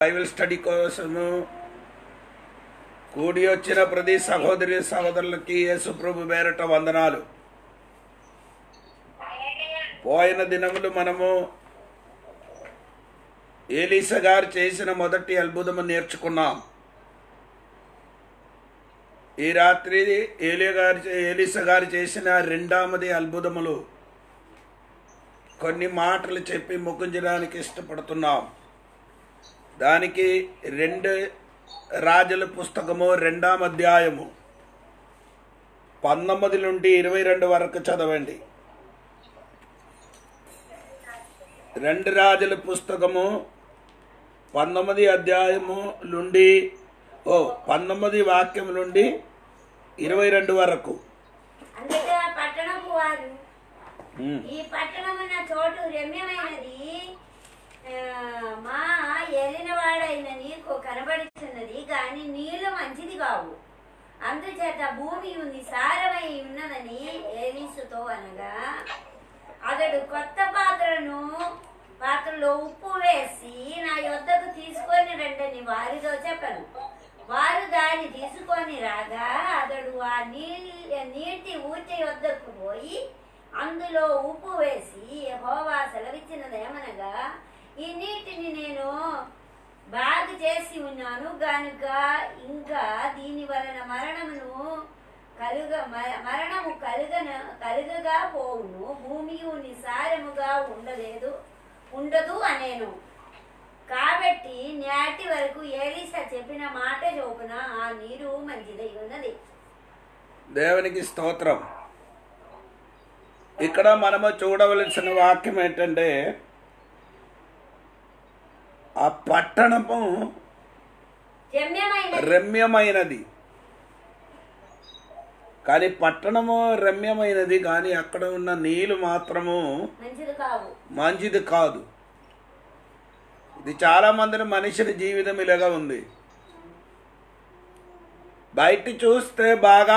Bible study కోసము కూడి వచ్చిన ప్రతి సహోదరి సహోదరులకి యేసుప్రభు పేరట వందనాలు పోయిన దినములు మనము ఏలీస గారు చేసిన మొదటి అద్భుతము నేర్చుకున్నాం ఈ రాత్రి ఏలియ గారు ఏలీస గారు చేసిన రెండవది అద్భుతములు కొన్ని మాటలు చెప్పి ముగించడానికి ఇష్టపడుతున్నాం దానికి రెండు రాజుల పుస్తకము రెండాం అధ్యాయము పంతొమ్మిది నుండి ఇరవై రెండు వరకు చదవండి రెండు రాజుల పుస్తకము పంతొమ్మిది అధ్యాయము నుండి ఓ పంతొమ్మిది వాక్యం నుండి ఇరవై రెండు వరకు అందుకే ఆ పట్టణపు వారు ఉమ్. ఈ పట్టణమున చోటు రమ్యమైనది ఆ, మా ఏలినవాడైన నీకు కనబడుతున్నది కానీ నీళ్లు మంచిది కావు అందుచేత భూమి ఉంది సారమై ఉన్నదని ఏలీసుతో అనగా అతడు కొత్త పాత్రను పాత్రలో ఉప్పు వేసి నా యొద్దకు తీసుకొని రండని వారితో చెప్పను వారు దాన్ని తీసుకొని రాగా అతడు ఆ నీళ్ళ నీటి ఊటి వద్దకు పోయి అందులో ఉప్పు వేసి యెహోవా సెలవిచ్చినదేమనగా ఈ నీటిని నేను బాగు చేసి ఉన్నాను గనుక ఇంకా దీని వలన మరణమును కలుగ మ- మరణము కలుగన కలుగగా పోవును భూమియు నిసారముగా ఉండలేదు ఉండదు అనేను కాబట్టి నేటి వరకు ఏలీసా చెప్పిన మాట చొప్పున ఆ నీరు మంచిదై ఉన్నది దేవునికి స్తోత్రం ఇక్కడ మనము చూడవలసిన వాక్యం ఏంటంటే ఆ పట్టణము రమ్యమైన రమ్యమైనది కానీ పట్టణము రమ్యమైనది కానీ అక్కడ ఉన్న నీళ్లు మాత్రము మంచిది కావు మంచిది కాదు ఇది చాలా మందిని మనిషిని జీవితం ఇలాగా ఉంది బయట చూస్తే బాగా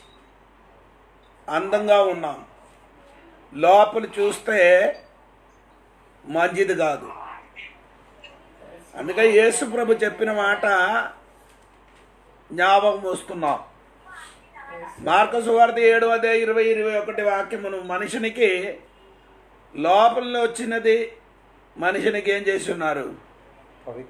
అందంగా ఉన్నాం లోపల చూస్తే మంచిది కాదు అందుకే యేసు ప్రభు చెప్పిన మాట జ్ఞాపకం వస్తున్నాం మార్కసు వార్త ఏడు అదే ఇరవై ఇరవై ఒకటి వాక్యమును మనుషునికి లోపల వచ్చినది మనిషినికి ఏం చేసి ఉన్నారు పవిత్ర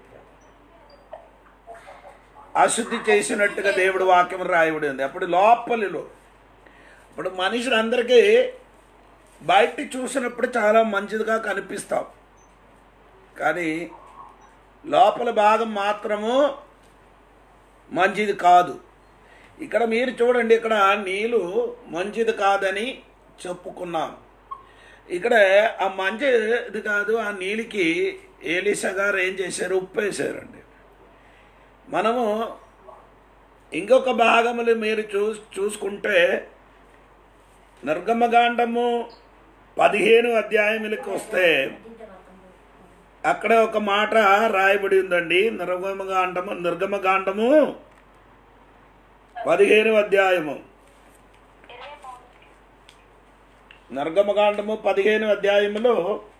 అశుద్ధి చేసినట్టుగా దేవుడు వాక్యం రాయబడి ఉంది అప్పుడు లోపలిలో ఇప్పుడు మనుషులందరికీ బయట చూసినప్పుడు చాలా మంచిదిగా కనిపిస్తాం కానీ లోపల భాగం మాత్రము మంచిది కాదు ఇక్కడ మీరు చూడండి ఇక్కడ నీళ్ళు మంచిది కాదని చెప్పుకున్నాం ఇక్కడ ఆ మంచిది కాదు ఆ నీళ్ళకి ఏలిసా గారు ఏం చేశారు ఉప్పు వేశారండి మనము ఇంకొక భాగములు మీరు చూ చూసుకుంటే నిర్గమకాండము పదిహేను అధ్యాయములకు వస్తే అక్కడ ఒక మాట రాయబడి ఉందండి నిర్గమకాండము నిర్గమకాండము పదిహేను అధ్యాయము నిర్గమకాండము పదిహేను అధ్యాయములో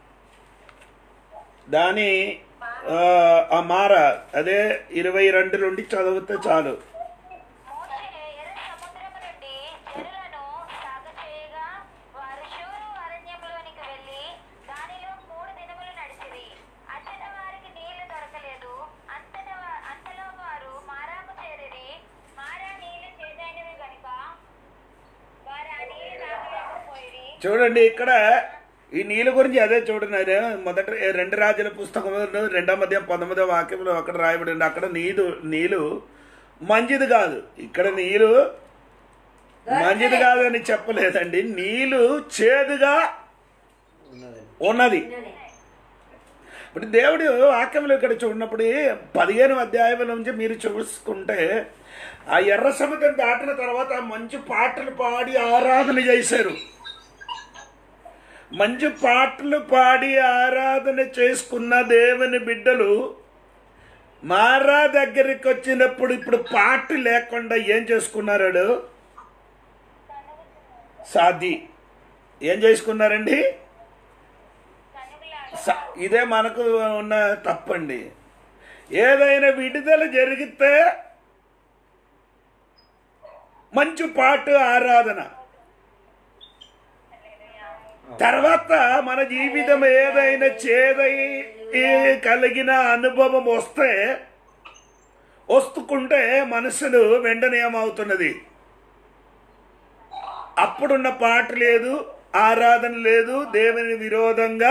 దాని ఆ, ఆ మార అదే ఇరవై రెండు నుండి చదివితే చాలు మోషే ఎర్ర సముద్రము నుండి జనులను సాగచేయగా వారు శూరు అరణ్యంలోనికి వెళ్ళి దానిలో మూడు దినములు నడిచిరి అచ్చట వారికి నీళ్లు దొరకలేదు అంతట వా- అంతలో వారు మారాకు చేరిరి మారా నీళ్లు చేదైనవి గనుక వారు ఆ నీళ్లు తాగలేకపోయిరి చూడండి ఇక్కడ ఈ నీళ్ళ గురించి అదే చూడండి అదే మొదట రెండు రాజుల పుస్తకంలో రెండో మధ్య పంతొమ్మిదో వాక్యంలో అక్కడ రాయబడి ఉంది అక్కడ నీరు నీళ్ళు మంచిది కాదు ఇక్కడ నీళ్ళు మంచిది కాదని చెప్పలేదండి నీళ్ళు చేదుగా ఉన్నది ఉన్నది ఉన్నది. ఇప్పుడు దేవుడు వాక్యంలో ఇక్కడ చూడినప్పుడు పదిహేను అధ్యాయం నుంచి మీరు చూసుకుంటే ఆ ఎర్ర సముద్రం దాటిన తర్వాత మంచి పాటలు పాడి ఆరాధన చేశారు మంచి పాటలు పాడి ఆరాధన చేసుకున్న దేవుని బిడ్డలు మారా దగ్గరికి వచ్చినప్పుడు ఇప్పుడు పాట లేకుండా ఏం చేసుకున్నారాడు సాది ఏం చేసుకున్నారండి కనుగులాడు స- ఇదే మనకు ఉన్న తప్పండి ఏదైనా విడుదల జరిగితే మంచి పాట ఆరాధన తర్వాత మన జీవితం ఏదైనా చేదై కలిగిన అనుభవం వస్తే వస్తుకుంటే మనసును వెంటనే ఏమవుతున్నది అప్పుడున్న పాట లేదు ఆరాధన లేదు దేవుని విరోధంగా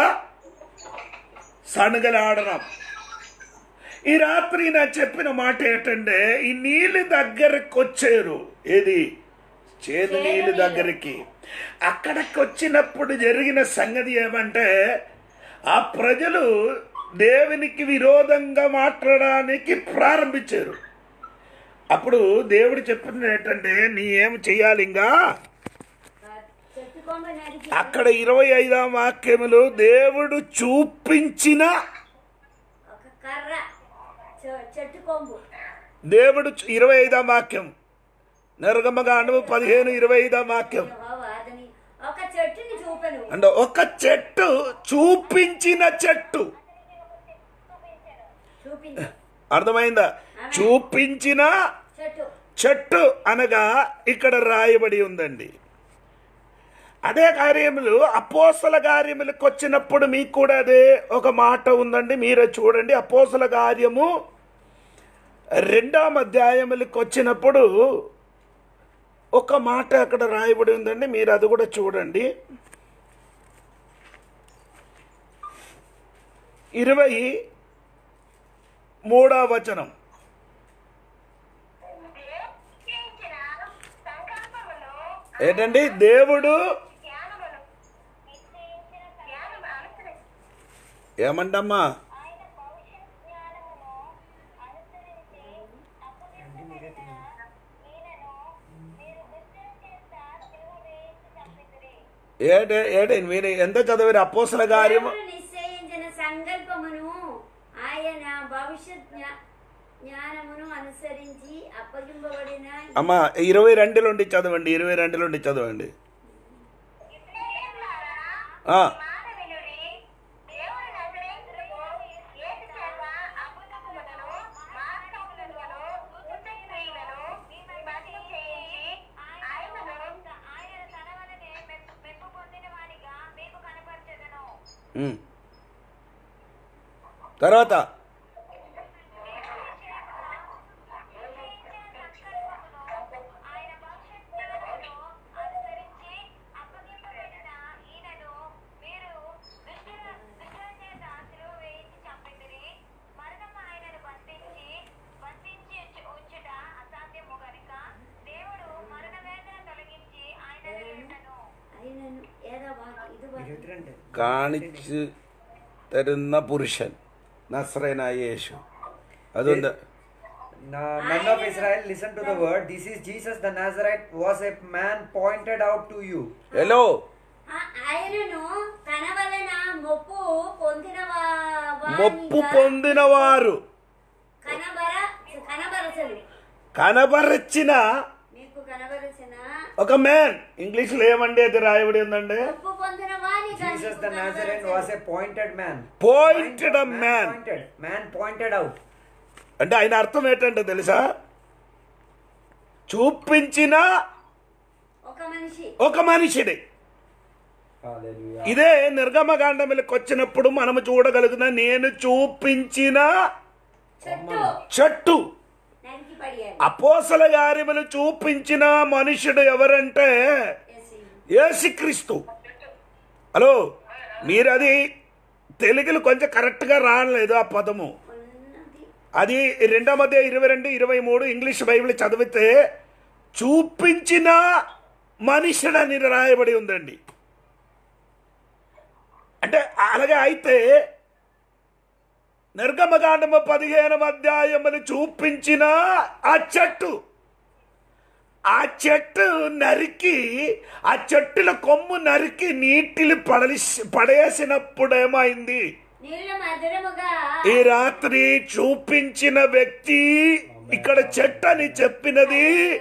సణగలాడడం ఈ రాత్రి నా చెప్పిన మాట ఏంటంటే ఈ నీళ్ళు దగ్గరకు వచ్చారు ఏది చేదు నీళ్ళు దగ్గరికి అక్కడికి వచ్చినప్పుడు జరిగిన సంగతి ఏమంటే ఆ ప్రజలు దేవునికి విరోధంగా మాట్లాడడానికి ప్రారంభించారు అప్పుడు దేవుడు చెప్పింది ఏంటంటే నీ ఏం చెయ్యాలి ఇంకా చెట్టు కొమ్మ నరికి అక్కడ ఇరవై ఐదాం వాక్యములు దేవుడు చూపించిన ఒక కర్ర చె- చెట్టు కొమ్ము దేవుడు చు- ఇరవై ఐదాం వాక్యం నిర్గమగాండము పదిహేను ఇరవై ఐదాం వాక్యం యెహోవా అతని ఒక చెట్టుని చూపెను అంటే ఒక చెట్టు చూపించిన చెట్టు చూపించు అర్థమైందా చూపించిన చెట్టు చెట్టు అనగా ఇక్కడ రాయబడి ఉందండి అదే కార్యములు అపోసల కార్యములకు వచ్చినప్పుడు మీకు కూడా అదే ఒక మాట ఉందండి మీరే చూడండి అపోసల కార్యము రెండవ అధ్యాయములకు వచ్చినప్పుడు ఒక మాట అక్కడ రాయబడి ఉందండి మీరు అది కూడా చూడండి ఇరవై మూడవ వచనం నిశ్చయించిన సంకల్పమును ఏంటండి దేవుడు జ్ఞానమును నిశ్చయించిన జ్ఞానము అనుసరించి ఏమంటమ్మా ఆయన భవిష్యత్ జ్ఞానమును అనుసరించి అప్పగింపబడిన ఈయనను మీరు దుష్టుల చేత సిలువ వేయించి చంపితిరి. ఏటే ఏటే మీరు ఎంత చదివారు అపోసల కార్యము దేవుడు నిశ్చయించిన సంకల్పమును ఆయన భవిష్యత్ జ్ఞా- జ్ఞానమును అనుసరించి అప్పగింపబడిన అమ్మా ఇరవై రెండులోండి చదవండి ఇరవై రెండులోండి చదవండి ఇశ్రాయేలులారా, ఆ, మాట వినుడి. దేవుని నజరేయుడగు యేసు చేత అద్భుతములను, మహత్కార్యములను, సూచక్రియలను భస్మం చేయించి, ఆయనను ఆయన తన వలనే మెప్పు- మెప్పు పొందిన వానిగా మీకు కనపరచెదను. ఉమ్. తర్వాత ఆయన భవిష్యత్ జ్ఞానమును అనుసరించి అప్పగింపబడిన ఈయనను మీరు దుష్టుల దుష్టుల చేత సిలువ వేయించి చంపితిరి. మరణం ఆయనను బంధించి బంధించి ఉంచు- ఉంచుట అసాధ్యము గనుక దేవుడు మరణ వేదన తొలగించి ఆయన నిలుటను ఆయనను ఏదో వాకి ఇది వాకి ഇരുപത്തിരണ്ട് കാണിച്ചു തരുന്ന പുരുഷൻ നസ്രേന യേശു അതുകൊണ്ട് Now, men of Israel, listen to the word. This is Jesus the Nazarite, was a man pointed out to you. Hello ఆ- ఆయనను తన వలన మొప్పు పొందిన వా- మొప్పు వానిగా పొందిన వారు కనబర కనబరచను కనబరచిన మీకు కనబరచిన ఒక మ్యాన్ ఇంగ్లీష్లో ఏమండి అది రాయబడి ఉందండి ఒప్పు పొందిన వాని Jesus the Nazarene was a pointed man. Pointed a man. Pointed. Man pointed out. అంటే ఆయన అర్థం ఏంటంటే తెలుసా చూపించిన ఒక మనిషి ఒక మనిషిని Hallelujah. ఇదే నిర్గమకాండములకు వచ్చినప్పుడు మనము చూడగలుగుతున్న నేను చూపించిన చెట్టు చెట్టు నరికి పడియాలి అపోసల గారిములు చూపించిన మనుషుడు ఎవరంటే యేసు. యేసుక్రీస్తు హలో మీరు అది తెలుగులో కొంచెం కరెక్ట్గా రాలేదు ఆ పదము ఉన్నది అది రెండో మధ్య ఇరవై రెండు ఇరవై మూడు ఇంగ్లీష్ బైబిల్ చదివితే చూపించిన మనుషుడని రాయబడి ఉందండి అంటే అలాగే అయితే నిర్గమకాండము పదిహేను అధ్యాయములు చూపించిన ఆ చెట్టు ఆ చెట్టు నరికి ఆ చెట్టుల కొమ్ము నరికి నీటిని పడేసి పడేసినప్పుడు ఏమైంది నీళ్లు మధురముగా ఈ రాత్రి చూపించిన వ్యక్తి ఇక్కడ చెట్టు అని చెప్పినది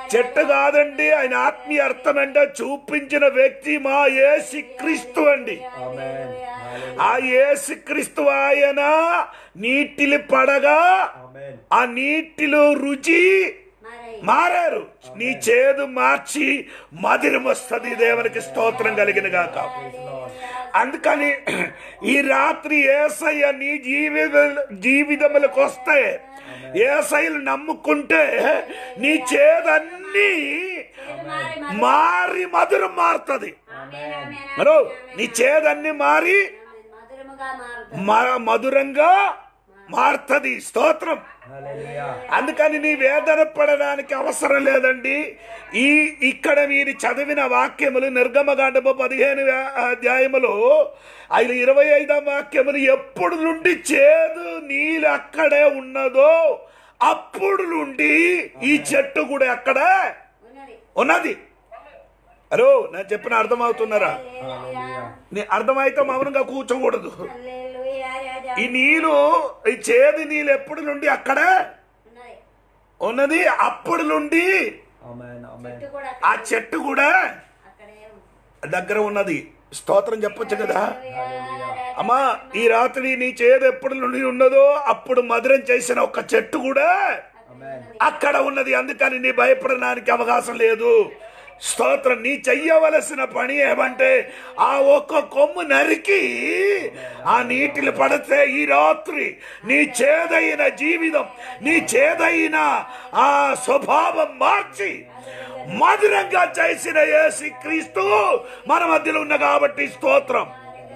చెట్టు కాదండి ఆయన ఆత్మీయ అర్థం అంటే చూపించిన వ్యక్తి మా యేసు క్రీస్తు అండి Amen. ఆ యేసు క్రీస్తు ఆయన నీటిని పడగా Amen. ఆ నీటిలో రుచి మారై మారారు నీ చేదు మార్చి మధురం వస్తుంది దేవునికి స్తోత్రం కలిగిన గాక అందుకని ఈ రాత్రి ఏసయ్య నీ జీవిత జీవితములకు వస్తే ఏసయ్యలు నమ్ముకుంటే నీ చేదన్నీ మారి మారి మధురం మారుతుంది ఆమేన్ ఆమేన్ మరో నీ చేదన్నీ మారి మధురముగా మారుతుంది మ- మధురంగా మారుతుంది స్తోత్రం Hallelujah. అందుకని నీ వేదన పడడానికి అవసరం లేదండి ఈ ఇక్కడ మీరు చదివిన వాక్యములు నిర్గమకాండము పదిహేను వ్యా- అధ్యాయములు ఐదు ఇరవై ఐదాం వాక్యములు ఎప్పుడు నుండి చేదు నీళ్ళు అక్కడే ఉన్నదో అప్పుడు నుండి ఈ చెట్టు కూడా అక్కడే ఉన్నది ఉన్నది అరో నేను చెప్పిన అర్థమవుతున్నారా Hallelujah. నీ అర్థమైతే మౌనంగా కూర్చోకూడదు హల్లెలూయా రాజా ఈ నీళ్ళు ఈ చేదు నీళ్ళు ఎప్పుడు నుండి అక్కడే ఉన్నది ఉన్నది అప్పుడు నుండి Amen. Amen. చెట్టు కూడా ఆ చెట్టు కూడా అక్కడే ఉంది దగ్గర ఉన్నది స్తోత్రం చెప్పొచ్చు కదా హల్లెలూయా రాజా. అమ్మా ఈ రాత్రి నీ చేదు ఎప్పుడు నుండి ఉన్నదో అప్పుడు మధురం చేసిన ఒక చెట్టు కూడా Amen. అక్కడ ఉన్నది అందుకని నీ భయపడడానికి అవకాశం లేదు స్తోత్రం నీ చెయ్యవలసిన పని ఏమంటే ఆ ఒక్క కొమ్ము నరికి ఆ నీటిని పడితే ఈ రాత్రి నీ చేదైన జీవితం నీ చేదైన ఆ స్వభావం మార్చి మధురంగా చేసిన యేసు క్రీస్తు మన మధ్యలో ఉన్న కాబట్టి స్తోత్రం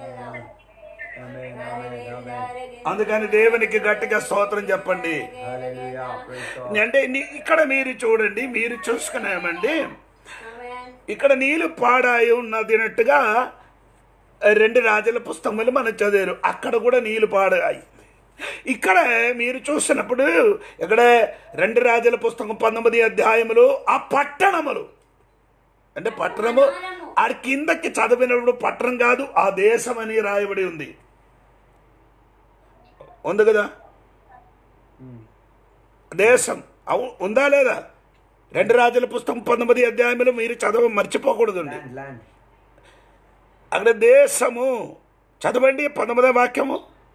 Amen. Amen. Amen. అందుకని దేవునికి గట్టిగా స్తోత్రం చెప్పండి Hallelujah. Praise God. అంటే నీ- ఇక్కడ మీరు చూడండి మీరు చూసుకున్నామండి ఆమేన్ ఇక్కడ నీళ్లు పాడాయి ఉన్నదినట్టుగా రెండు రాజుల పుస్తకములు మనం చదివారు అక్కడ కూడా నీళ్లు పాడాయి ఇక్కడ మీరు చూసినప్పుడు ఇక్కడ రెండు రాజుల పుస్తకం పంతొమ్మిది అధ్యాయములు ఆ పట్టణములు అంటే పట్టణము ఆ కిందకి చదివినప్పుడు పట్టణం కాదు ఆ దేశం అని రాయబడి ఉంది ఉంది కదా దేశం అవు ఉందా లేదా రెండు రాజుల పుస్తకం పంతొమ్మిది అధ్యాయములు మీరు చదవ మర్చిపోకూడదండి Land. Land. అక్కడ దేశము చదవండి పంతొమ్మిదో వాక్యము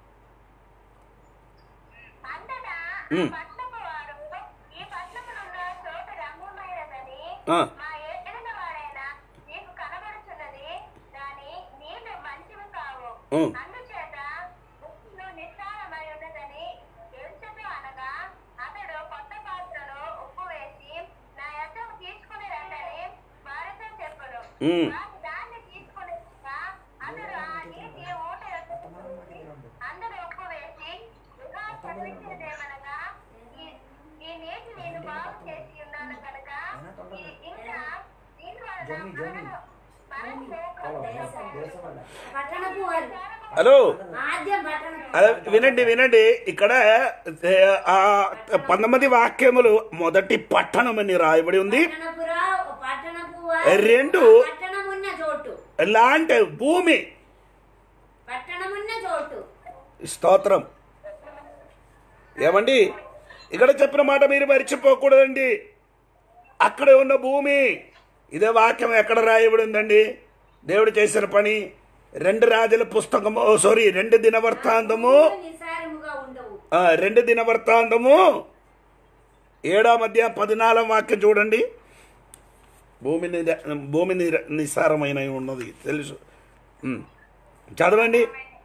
అంతటా ఉమ్. పట్నపు వారు ఈ పట్నమునున్న చోటు రంగుమైనదని ఆ. మా ఏలిన వాడైన నీకు కనబడుచున్నది దాని నీళ్లు మంచివి కావు ఉమ్. అందుచేత ఉప్పును నిస్సారమై ఉన్నదని ఎరుచదు అనగా అతడు కొత్త పాత్రలో ఉప్పు వేసి నా యొద్దకు తీసుకుని రండని వారితో చెప్పును ఉమ్. వారు దాన్ని తీసుకుని అతడు ఆ నీటి ఊట యొద్దకు చూసి అందరూ ఉప్పు వేసి ఇంకా చదివించినదేమనగా ఈ ఈ నీటి నేను బాగు చేసి ఉన్నాను కనుక ఈ- ఇంకా దీని వలన జమ్మి, జమ్మి. మనకు Follow. మనకు దేశం వల్ల. పట్టణపు వారు హలో ఆద్యం పట్టణపు అదే వినండి వినండి ఇక్కడ ఏ, ఆ పంతొమ్మిది వాక్యములు మొదటి పట్టణం అని రాయబడి ఉంది పట్టణపురా పట్టణపు వారు రెండు. పట్టణమున్న చోటు లాంటి భూమి పట్టణమున్న చోటు స్తోత్రం ఏమండి ఇక్కడ చెప్పిన మాట మీరు మర్చిపోకూడదండి అక్కడ ఉన్న భూమి ఇదే వాక్యం ఎక్కడ రాయబడి ఉందండి దేవుడు చేసిన పని రెండు రాజుల పుస్తకము ఓ, సారీ రెండు దినవర్తాంతము నిసారముగా ఉండవు ఆ, రెండు దినవర్తాంతము ఏడో మధ్య పద్నాలుగు వాక్యం చూడండి భూమి నిర- భూమి నిర- నిస్సారమైన ఉన్నది తెలుసు ఉమ్. చదవండి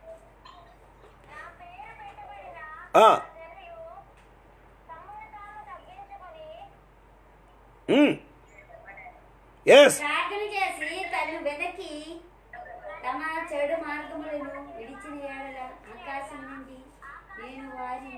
ఆ. ఉమ్. ఎస్ ప్రార్థన చేసి తను వెదకి తమ చెడు మార్గములను విడిచిన ఏడల ఆకాశం నుండి నేను వారిని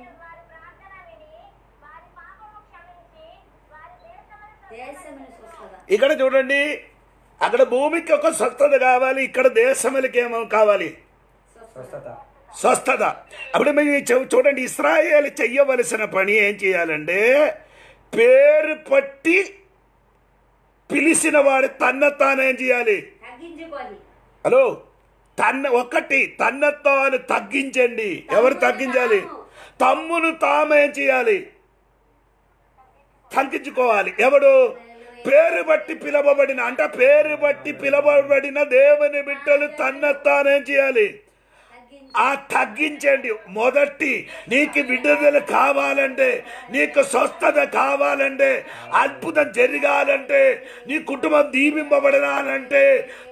దేశమును చూస్తగా ఇక్కడ చూడండి అక్కడ భూమికి ఒక స్వస్థత కావాలి ఇక్కడ దేశములకి ఏమో కావాలి స్వస్థత స్వస్థత అప్పుడు మీరు చూ- చూడండి ఇస్రాయేల్ చెయ్యవలసిన పని ఏం చేయాలంటే పేరు పట్టి పిలిచిన వాడు తన్న తానేం చేయాలి తగ్గించుకొని హలో తన్న ఒకటి తన్న తాను తగ్గించండి ఎవరు తగ్గించాలి తమ్మును తామేం చేయాలి తగ్గించుకోవాలి ఎవడు పేరు బట్టి పిలవబడిన అంటే పేరు బట్టి పిలవబడిన దేవుని బిడ్డలు తన్న తానేం చేయాలి ఆ తగ్గించండి మొదటి నీకు విడుదల కావాలంటే నీకు స్వస్థత కావాలంటే అద్భుతం జరగాలంటే నీ కుటుంబం దీవింపబడాలంటే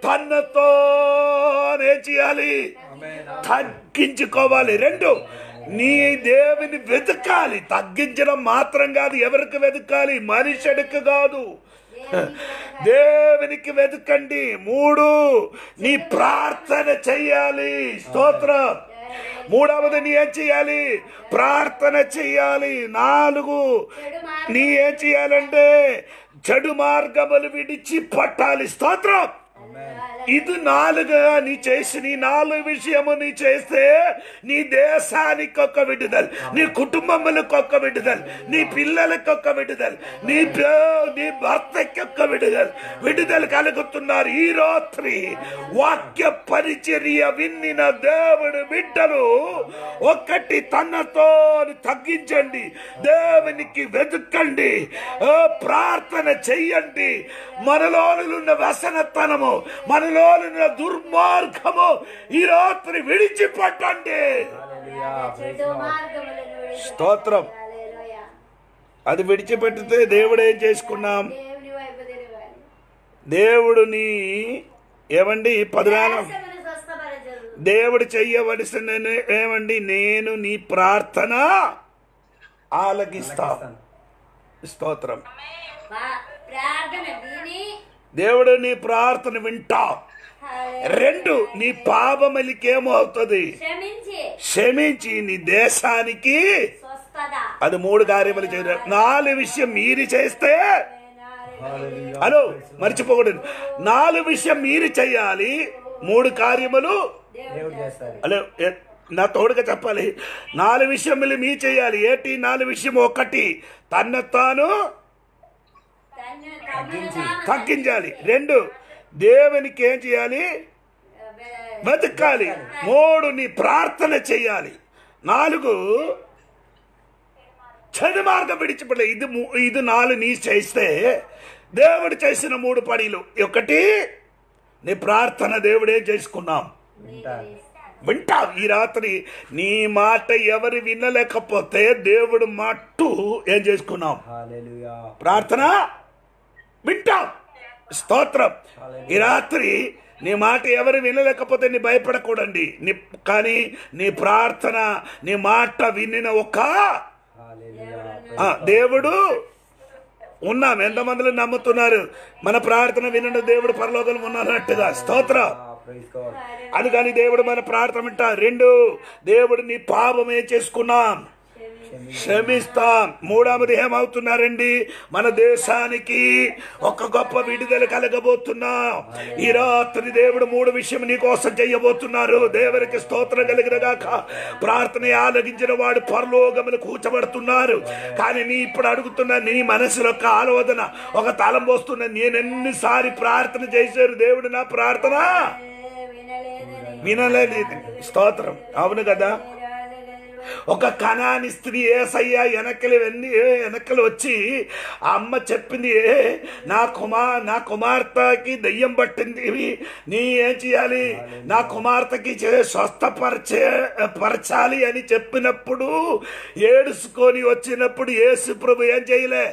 తన్నతోనే చేయాలి తగ్గించుకోవాలి రెండు నీ దేవుని వెతకాలి తగ్గించడం మాత్రం కాదు ఎవరికి వెతకాలి మనుషుడికి కాదు దేవునికి వెతకండి మూడు నీ ప్రార్థన చెయ్యాలి స్తోత్రం మూడవది నీ ఏం చెయ్యాలి ప్రార్థన చెయ్యాలి నాలుగు నీ ఏం చెయ్యాలంటే చెడు మార్గములు విడిచి పట్టాలి స్తోత్రం ఇది నాలుగు నీ చేసి నీ నాలుగు విషయము నీ చేస్తే నీ దేశానికి ఒక విడుదల నీ కుటుంబములకు ఒక విడుదల నీ పిల్లలకు ఒక విడుదల నీ పే- నీ భర్తకి ఒక విడుదల విడుదల కలుగుతున్నారు ఈ రాత్రి వాక్య పరిచర్య విన్నిన దేవుడు బిడ్డలు ఒక్కటి తనతో తగ్గించండి దేవునికి వెతుక్కండి ఓ ప్రార్థన చెయ్యండి మనలోనున్న వ్యసనతనము మనలోనున్న దుర్మార్గము ఈ రాత్రి విడిచిపట్టండి చెడు మార్గములను విడిచి- స్తోత్రం హల్లెలూయా. అది విడిచిపెట్టితే దేవుడు ఏం చేసుకున్నాం దేవుని వైపు తిరగాలి దేవుడిని ఏమండి పదివేల దేశమును స్వస్థపరచదు దేవుడు చెయ్యవలసిన ఏమండి నేను నీ ప్రార్థన ఆలకిస్తా స్తోత్రం పా- ప్రార్థన విని దేవుడు నీ ప్రార్థన వింటా హల్లెలూయా. రెండు నీ పాపమలికేమో అవుతుంది క్షమించి క్షమించి నీ దేశానికి స్వస్థత అది మూడు కార్యములు చేయరు నాలుగు విషయం మీరు చేస్తే హలో మర్చిపోకూడదు నాలుగు విషయం మీరు చేయాలి మూడు కార్యములు దేవుడు చేస్తారు హలో ఏ- నా తోడుగా చెప్పాలి నాలుగు విషయములు మీ చేయాలి ఏంటి నాలుగు విషయం ఒకటి తన తాను తన్ను తమ్మును తాము తగ్గించాలి రెండు దేవునికి ఏం చేయాలి బె- బతకాలి మూడు నీ ప్రార్థన చేయాలి నాలుగు చెడు మార్గం విడిచిపడలే ఇది ము- ఇది నాలుగు నీ చేస్తే దేవుడు చేసిన మూడు పడిలు ఒకటి నీ ప్రార్థన దేవుడే చేసుకున్నాం వింటారు వింటావు ఈ రాత్రి నీ మాట ఎవరు వినలేకపోతే దేవుడు మట్టు ఏం చేసుకున్నాం హల్లెలూయా ప్రార్థన వింటాం స్తోత్రం ఈ రాత్రి నీ మాట ఎవరు వినలేకపోతే నీ భయపడకూడండి నీ కానీ నీ ప్రార్థన నీ మాట వినిన ఒక హల్లెలూయా ఆ, దేవుడు ఉన్నాం ఎంతమందిలో నమ్ముతున్నారు మన ప్రార్థన వినడు దేవుడు పరలోకం ఉన్నట్టుగా స్తోత్రం ప్రైజ్ గాడ్ అందుకని దేవుడు మన ప్రార్థన వింటా రెండు దేవుడు నీ పాపం ఏం చేసుకున్నాం క్షమిస్తాం మూడవది ఏమవుతున్నారండి మన దేశానికి ఒక గొప్ప విడుదల కలగబోతున్నాం ఈ రాత్రి దేవుడు మూడు విషయం నీ కోసం చెయ్యబోతున్నారు దేవునికి స్తోత్రం కలిగిన గాక ప్రార్థన ఆలగించిన వాడు పరలోకములు కూర్చబడుతున్నారు కానీ నీ ఇప్పుడు అడుగుతున్న నీ మనసులో ఒక ఆలోచన ఒక తలం పోస్తున్న నేను ఎన్నిసారి ప్రార్థన చేశారు దేవుడు నా ప్రార్థన వినలేదని వినలేదు స్తోత్రం అవును కదా ఒక కణాని స్త్రీ ఏసయ్య వెనకలు వెన్ని వెనకలు వచ్చి ఆ అమ్మ చెప్పింది "ఏ, నా కుమార్ నా కుమార్తెకి దయ్యం పట్టింది నీ ఏం చేయాలి నా కుమార్తెకి చే- స్వస్థపరిచే పరచాలి అని చెప్పినప్పుడు ఏడుసుకొని వచ్చినప్పుడు యేసు ప్రభు ఏం చేయలే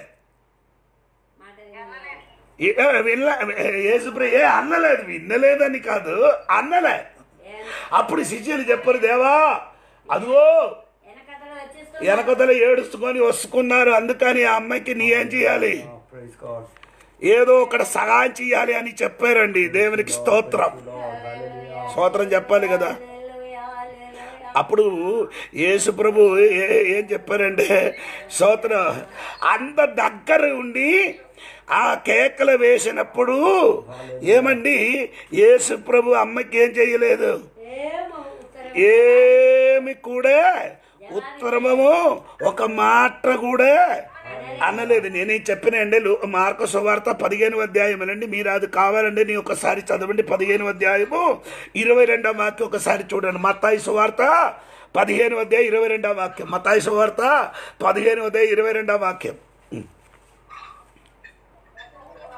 మాట వినలేదు. ఏ- వినలే యేసు ప్రభు ఏ అన్నలేదు వినలేదని కాదు అన్నలే ఏం- అప్పుడు శిష్యులు చెప్పరు దేవా అదిగో వెనకతలు వచ్చేస్తూ వెనకదల ఏడుచుకొని వస్తుకున్నారు అందుకని ఆ అమ్మాయికి నీ ఏం చేయాలి ప్రైజ్ గాడ్ ఏదో ఒకటి సహాయం చేయాలి అని చెప్పారండి దేవునికి స్తోత్రం స్తోత్రం చెప్పాలి కదా హల్లెలూయా, హల్లెలూయా. అప్పుడు యేసు ప్రభు ఏ- ఏం చెప్పారంటే స్తోత్రం అంత దగ్గర ఉండి ఆ కేకలు వేసినప్పుడు ఏమండి యేసు ప్రభు అమ్మకి ఏం చేయలేదు ఏమో ఉత్తరం ఏమి కూడా ఉత్తరము ఒక మాట కూడా అనలేదు నేనేం చెప్పినండి మార్క సువార్త పదిహేను అధ్యాయమేనండి మీరు అది కావాలండి నీ ఒకసారి చదవండి పదిహేను అధ్యాయము ఇరవై రెండవ వాక్యం ఒకసారి చూడండి మత్తాయి సువార్త పదిహేను అధ్యాయం ఇరవై రెండవ వాక్యం మత్తాయి సువార్త పదిహేను అధ్యాయం ఇరవై రెండవ వాక్యం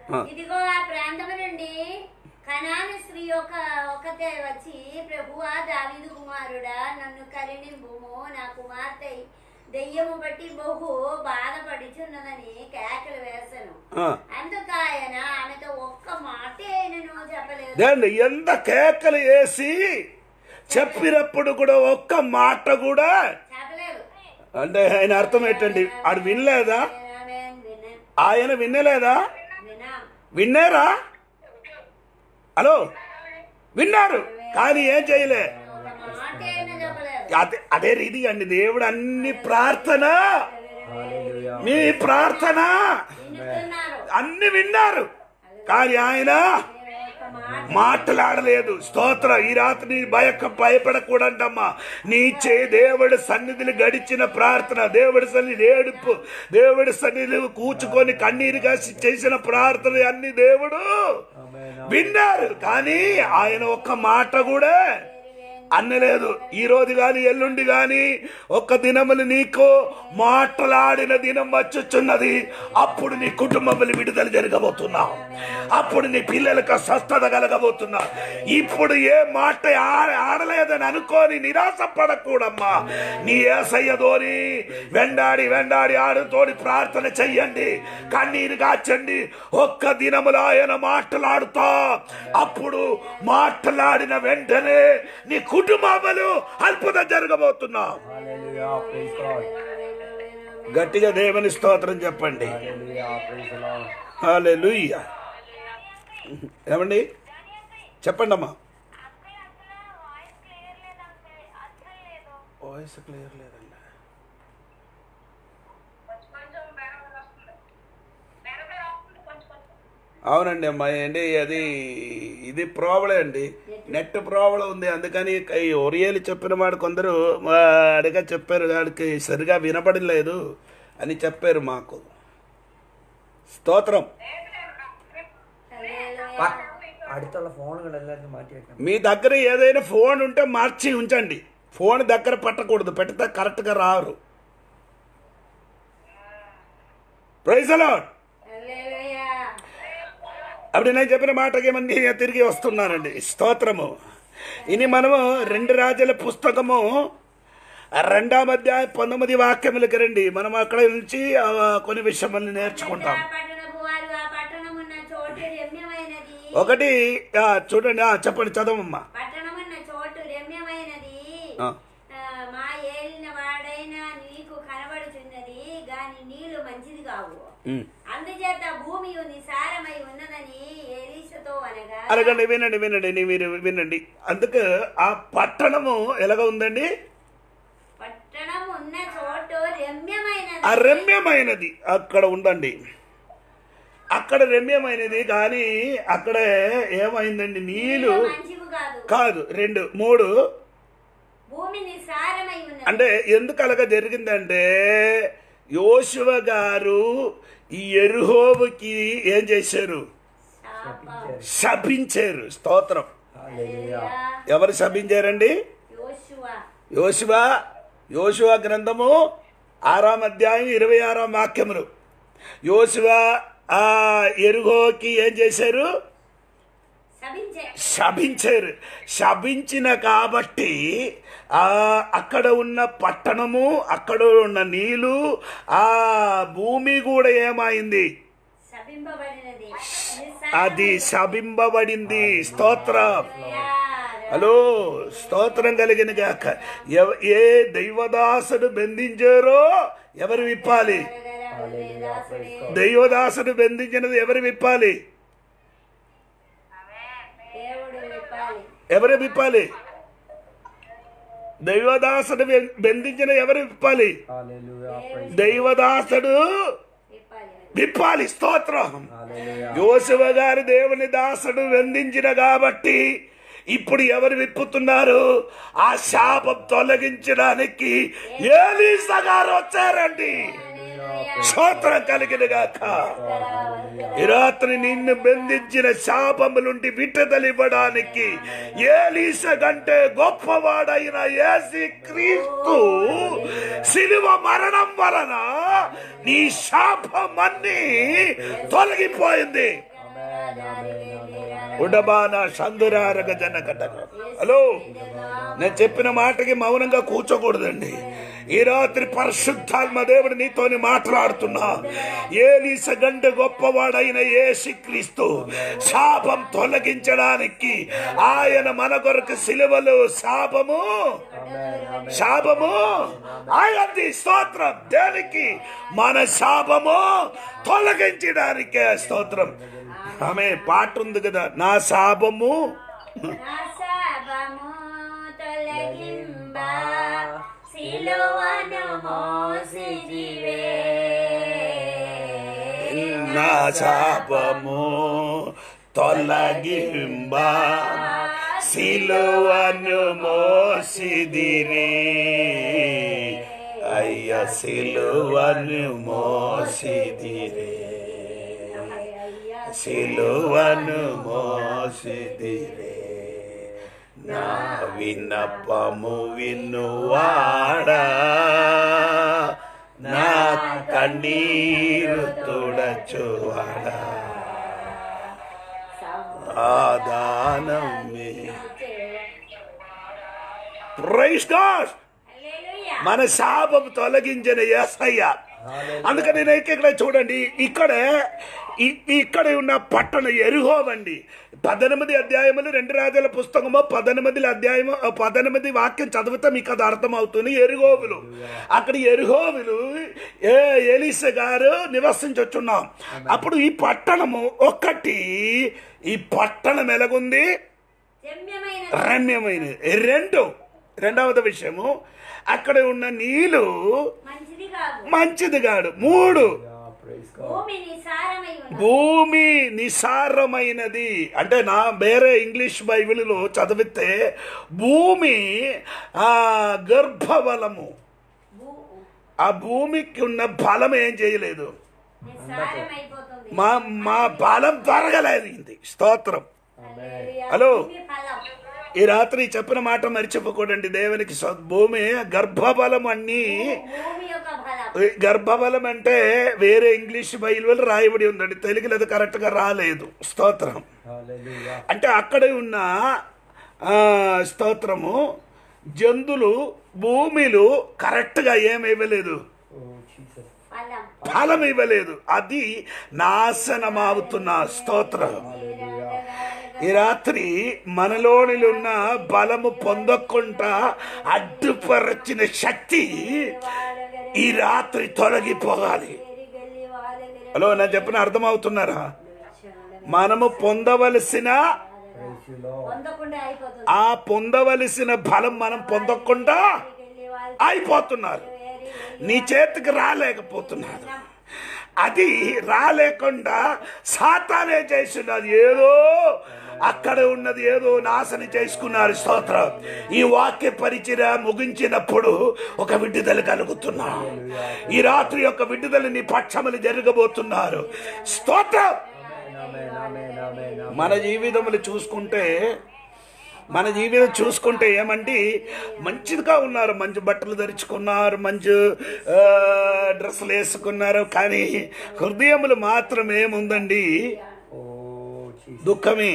ఆ. ఇదిగో ఆ ప్రాంతము నుండి కనాను స్త్రీ ఒక ఒకతే వచ్చి ప్రభువా దావీదు కుమారుడా నన్ను కరుణింపుము నా కుమార్తె దెయ్యము బట్టి బహు బాధపడుచున్నదని కేకలు వేసను ఆ. అందుకు ఆయన ఆమెతో ఒక్క మాటే ఆయనను చెప్పలేదు దేండి ఎంత కేకలు వేసి చెప్పినప్పుడు కూడా ఒక్క మాట కూడా చెప్పలేదు అంటే ఆయన అర్థం ఏంటండి ఆడు వినలేదా ఆమేన్, విన్నాం ఆయన వినలేదా విన్నాం విన్నారా హలో విన్నారు కానీ ఏం చేయలే ఒక మాట అయినా చెప్పలేదు అదే అదే రీతి అండి దేవుడు అన్ని ప్రార్థన Hallelujah. మీ ప్రార్థన వింటున్నారు అన్ని విన్నారు కానీ ఆయన ఒక మాట మాట్లాడలేదు స్తోత్ర ఈ రాత్రి నీ భయక భయపడకూడదమ్మా నీ చే దేవుడి సన్నిధిని గడిచిన ప్రార్థన దేవుడి సన్నిధి ఏడుపు దేవుడి సన్నిధి కూర్చుకొని కన్నీరు కాసి చేసిన ప్రార్థన అన్ని దేవుడు Amen. విన్నారు కానీ ఆయన ఒక్క మాట కూడా అన్నలేదు ఈ రోజు గాని ఎల్లుండి గాని ఒక్క దినములు నీకు మాట్లాడిన దినం వచ్చుచున్నది అప్పుడు నీ కుటుంబములు విడుదల జరగబోతున్నా అప్పుడు నీ పిల్లలకు స్వస్థత కలగబోతున్నా ఇప్పుడు ఏ మాట ఆ- ఆడలేదని అనుకోని నిరాశ పడకూడమ్మా నీ ఏసయ్యతోని వెండాడి వెండాడి ఆడుతోని ప్రార్థన చెయ్యండి కన్నీరు కాచండి ఒక్క దినములు ఆయన మాట్లాడుతా అప్పుడు మాట్లాడిన వెంటనే నీ కుటుంబములు అద్భుతం జరగబోతున్నా Hallelujah. Praise God. గట్టిగా దేవుని స్తోత్రం చెప్పండి Hallelujah. Praise the Lord. హల్లెలూయా ఏమండి చెప్పండి అమ్మా అంకుల్ అసలు వాయిస్ క్లియర్ లేదు అంకుల్ అస్సలు లేదు వాయిస్ క్లియర్ లేదండి అవునండి అమ్మాయి అండి అది ఇది ప్రాబ్లం అండి నెట్ ప్రాబ్లం ఉంది అందుకని ఈ ఒరియాలు చెప్పిన మాట కొందరు ఆ, అడిగా చెప్పారు వాడికి సరిగా వినపడలేదు అని చెప్పారు మాకు స్తోత్రం Pa- അടുത്തുള്ള ഫോണുകൾ എല്ലാവരും മാറ്റി വെക്കണം మీ దగ్గర ఏదైనా ఫోన్ ఉంటే మార్చి ఉంచండి ఫోన్ దగ్గర పట్టకూడదు పెడితే కరెక్ట్గా రారు ప్రైజ్ అలాడ్ హల్లెలూయా. అప్పుడు నేను చెప్పిన మాటకి మళ్ళీ నేను తిరిగి వస్తున్నానండి స్తోత్రము ఇని మనము రెండు రాజుల పుస్తకము రెండవ అధ్యాయం పంతొమ్మిది వాక్యములకి రండి మనం అక్కడ నుంచి ఆ, కొన్ని విషయములు నేర్చుకుంటాం ఆ పట్టణపు వారు ఆ పట్టణమున్న చోటు రమ్యమైనది ఒకటి ఆ, చూడండి ఆ, చెప్పండి చదవమ్మా పట్టణమున్న చోటు రమ్యమైనది ఆ. ఆ, మా ఏలిన వాడైన నీకు కనబడుచున్నది గాని నీళ్లు మంచిది కావు ఉమ్. అందుచేత భూమి నిసారమై ఉన్నదని ఏలీషతో అనగా అడగండి వినండి వినండి నీ మీరు వినండి అందుకు ఆ పట్టణము ఎలాగ ఉందండి పట్టణం ఉన్న చోటు రమ్యమైనది ఆ రమ్యమైనది అక్కడ ఉందండి అక్కడ రమ్యమైనది కానీ అక్కడ ఏమైందండి నీళ్ళు నీళ్లు మంచివి కాదు కాదు రెండు మూడు భూమి నిసారమై ఉన్నది అంటే ఎందుకు అలాగ జరిగిందంటే యోశువ గారు ఈ ఎరుహోబుకి ఏం చేశారు శాపం. శపించారు స్తోత్రం Hallelujah. ఎవరు శపించారండి యోషువ యోశువ యోశువ గ్రంథము ఆరాం అధ్యాయం ఇరవై ఆరాం వాక్యములు యోశువ ఆ ఎరుగోకి ఏం చేశారు శపించే శపించారు శపించిన కాబట్టి ఆ అక్కడ ఉన్న పట్టణము అక్కడ ఉన్న నీళ్ళు ఆ భూమి కూడా ఏమైంది శపింపబడినది అది శపింపబడింది స్తోత్రం హలో స్తోత్రం కలిగిన గాక ఎవ- ఏ దైవదాసుడు బంధించారో ఎవరు విప్పాలి Hallelujah. Praise God. దైవదాసుడు బంధించినది ఎవరు విప్పాలి దేవుడు విప్పాలి ఎవరు విప్పాలి దైవదాసుడు బె- బంధించిన ఎవరు విప్పాలి Hallelujah. Praise దైవదాసుడు విప్పాలి విప్పాలి స్తోత్రం Hallelujah. యోశువ గారు దేవుని దాసుడు బంధించిన కాబట్టి ఇప్పుడు ఎవరు విప్పుతున్నారు ఆ శాపం తొలగించడానికి ఏలీసా గారు వచ్చారండి స్తోత్రం కలిగిన గాక ఈ రాత్రి నిన్ను బంధించిన శాపము నుండి విడుదలివ్వడానికి ఏలీస కంటే గొప్పవాడైన ఏసి క్రీస్తు శిలువ మరణం వలన నీ శాపం అన్ని తొలగిపోయింది ఉడబాన సందురారగ జనకటక హలో నేను చెప్పిన మాటకి మౌనంగా కూర్చోకూడదండి ఈ రాత్రి పరిశుద్ధాత్మ దేవుడు నీతోని మాట్లాడుతున్నా ఏలీస గంట గొప్పవాడైన ఏసుక్రీస్తు శాపం తొలగించడానికి ఆయన మన కొరకు సిలువలు శాపము శాపము ఆయనది స్తోత్రం దేనికి మన శాపము తొలగించడానికే స్తోత్రం ఆమె పాట ఉంది కదా నా శాపము నా శాపము తొలగింబ సిలువను మోసిదివే నా శాపము తొలగింబ సిలువను మోసిదిరి అయ్య సిలువను మోసిదిరి సిలువను మోసిదిరే నా విన్నపము వినువాడా నా కన్నీరు తుడచువాడా ఆదానమే ప్రైస్ గాడ్ హల్లెలూయా మన శాపం తొలగించిన యేసయ్య అందుకని నేను ఇక్కడ చూడండి ఇక్కడ ఈ- ఇక్కడ ఉన్న పట్టణ ఎరుహోవండి పద్దెనిమిది అధ్యాయములు రెండు రాజుల పుస్తకము పద్దెనిమిది అధ్యాయము పద్దెనిమిది వాక్యం చదివితే మీకు అది అర్థమవుతుంది ఎరుగోవులు అక్కడ ఎరుగోవులు ఏ ఎలిస గారు నివసించొచ్చున్నాం అప్పుడు ఈ పట్టణము ఒక్కటి ఈ పట్టణం ఎలాగుంది రమ్యమైన రమ్యమైనది రెండు రెండవది విషయము అక్కడ ఉన్న నీళ్లు మంచిది కాదు మంచిది కాడు మూడు Yeah, praise God. భూమి నిసారమై ఉన్నది భూమి నిసారమైనది అంటే నా వేరే ఇంగ్లీష్ బైబిల్లో చదివితే భూమి ఆ గర్భబలము భూ- ఆ భూమికి ఉన్న బలం ఏం చేయలేదు నిస్సారమైపోతుంది మా మా బలం తరగలేదు ఇది స్తోత్రం హల్లెలూయా. హలో. భూమి ఫలం ఈ రాత్రి చెప్పిన మాట మర్చిపోకూడండి దేవునికి స్వ- భూమి గర్భబలం అన్నీ భూమి యొక్క ఫలం ఈ గర్భబలం అంటే వేరే ఇంగ్లీష్ బైబిల్ రాయబడి ఉందండి తెలుగులో అది కరెక్ట్ గా రాలేదు స్తోత్రం Hallelujah. అంటే అక్కడ ఉన్న ఆ, స్తోత్రము జంతులు భూమిలు కరెక్ట్ గా ఏమి ఇవ్వలేదు Oh, Jesus. ఫలం ఫలం ఇవ్వలేదు అది నాశనమవుతున్న స్తోత్రం ఈ రాత్రి మనలోని ఉన్న బలము పొందకుండా అడ్డుపరచిన శక్తి ఈ రాత్రి తొలగిపోవాలి హలో నేను చెప్పిన అర్థమవుతున్నారా మనము పొందవలసిన Praise you, Lord. పొందకుండా అయిపోతుంది ఆ పొందవలసిన బలం మనం పొందకుండా వెళ్ళి వాళ్ళు అయిపోతున్నారు నీ చేతికి రాలేకపోతున్నారు అది రాలేకుండా సాతానే చేస్తున్నది ఏదో అక్కడ ఉన్నది ఏదో నాశనం చేసుకున్నారు స్తోత్రం ఈ వాక్య పరిచయ ముగించినప్పుడు ఒక విడుదల కలుగుతున్నా ఈ రాత్రి యొక్క విడుదల నీ పక్షములు జరగబోతున్నారు స్తోత్రం Amen, amen, amen, amen. మన జీవితములు చూసుకుంటే మన జీవితం చూసుకుంటే ఏమంటే మంచిదిగా ఉన్నారు మంచి బట్టలు ధరించుకున్నారు మంచి ఆ, డ్రెస్సులు వేసుకున్నారు కానీ హృదయములు మాత్రం ఏముందండి Oh, Jesus. దుఃఖమే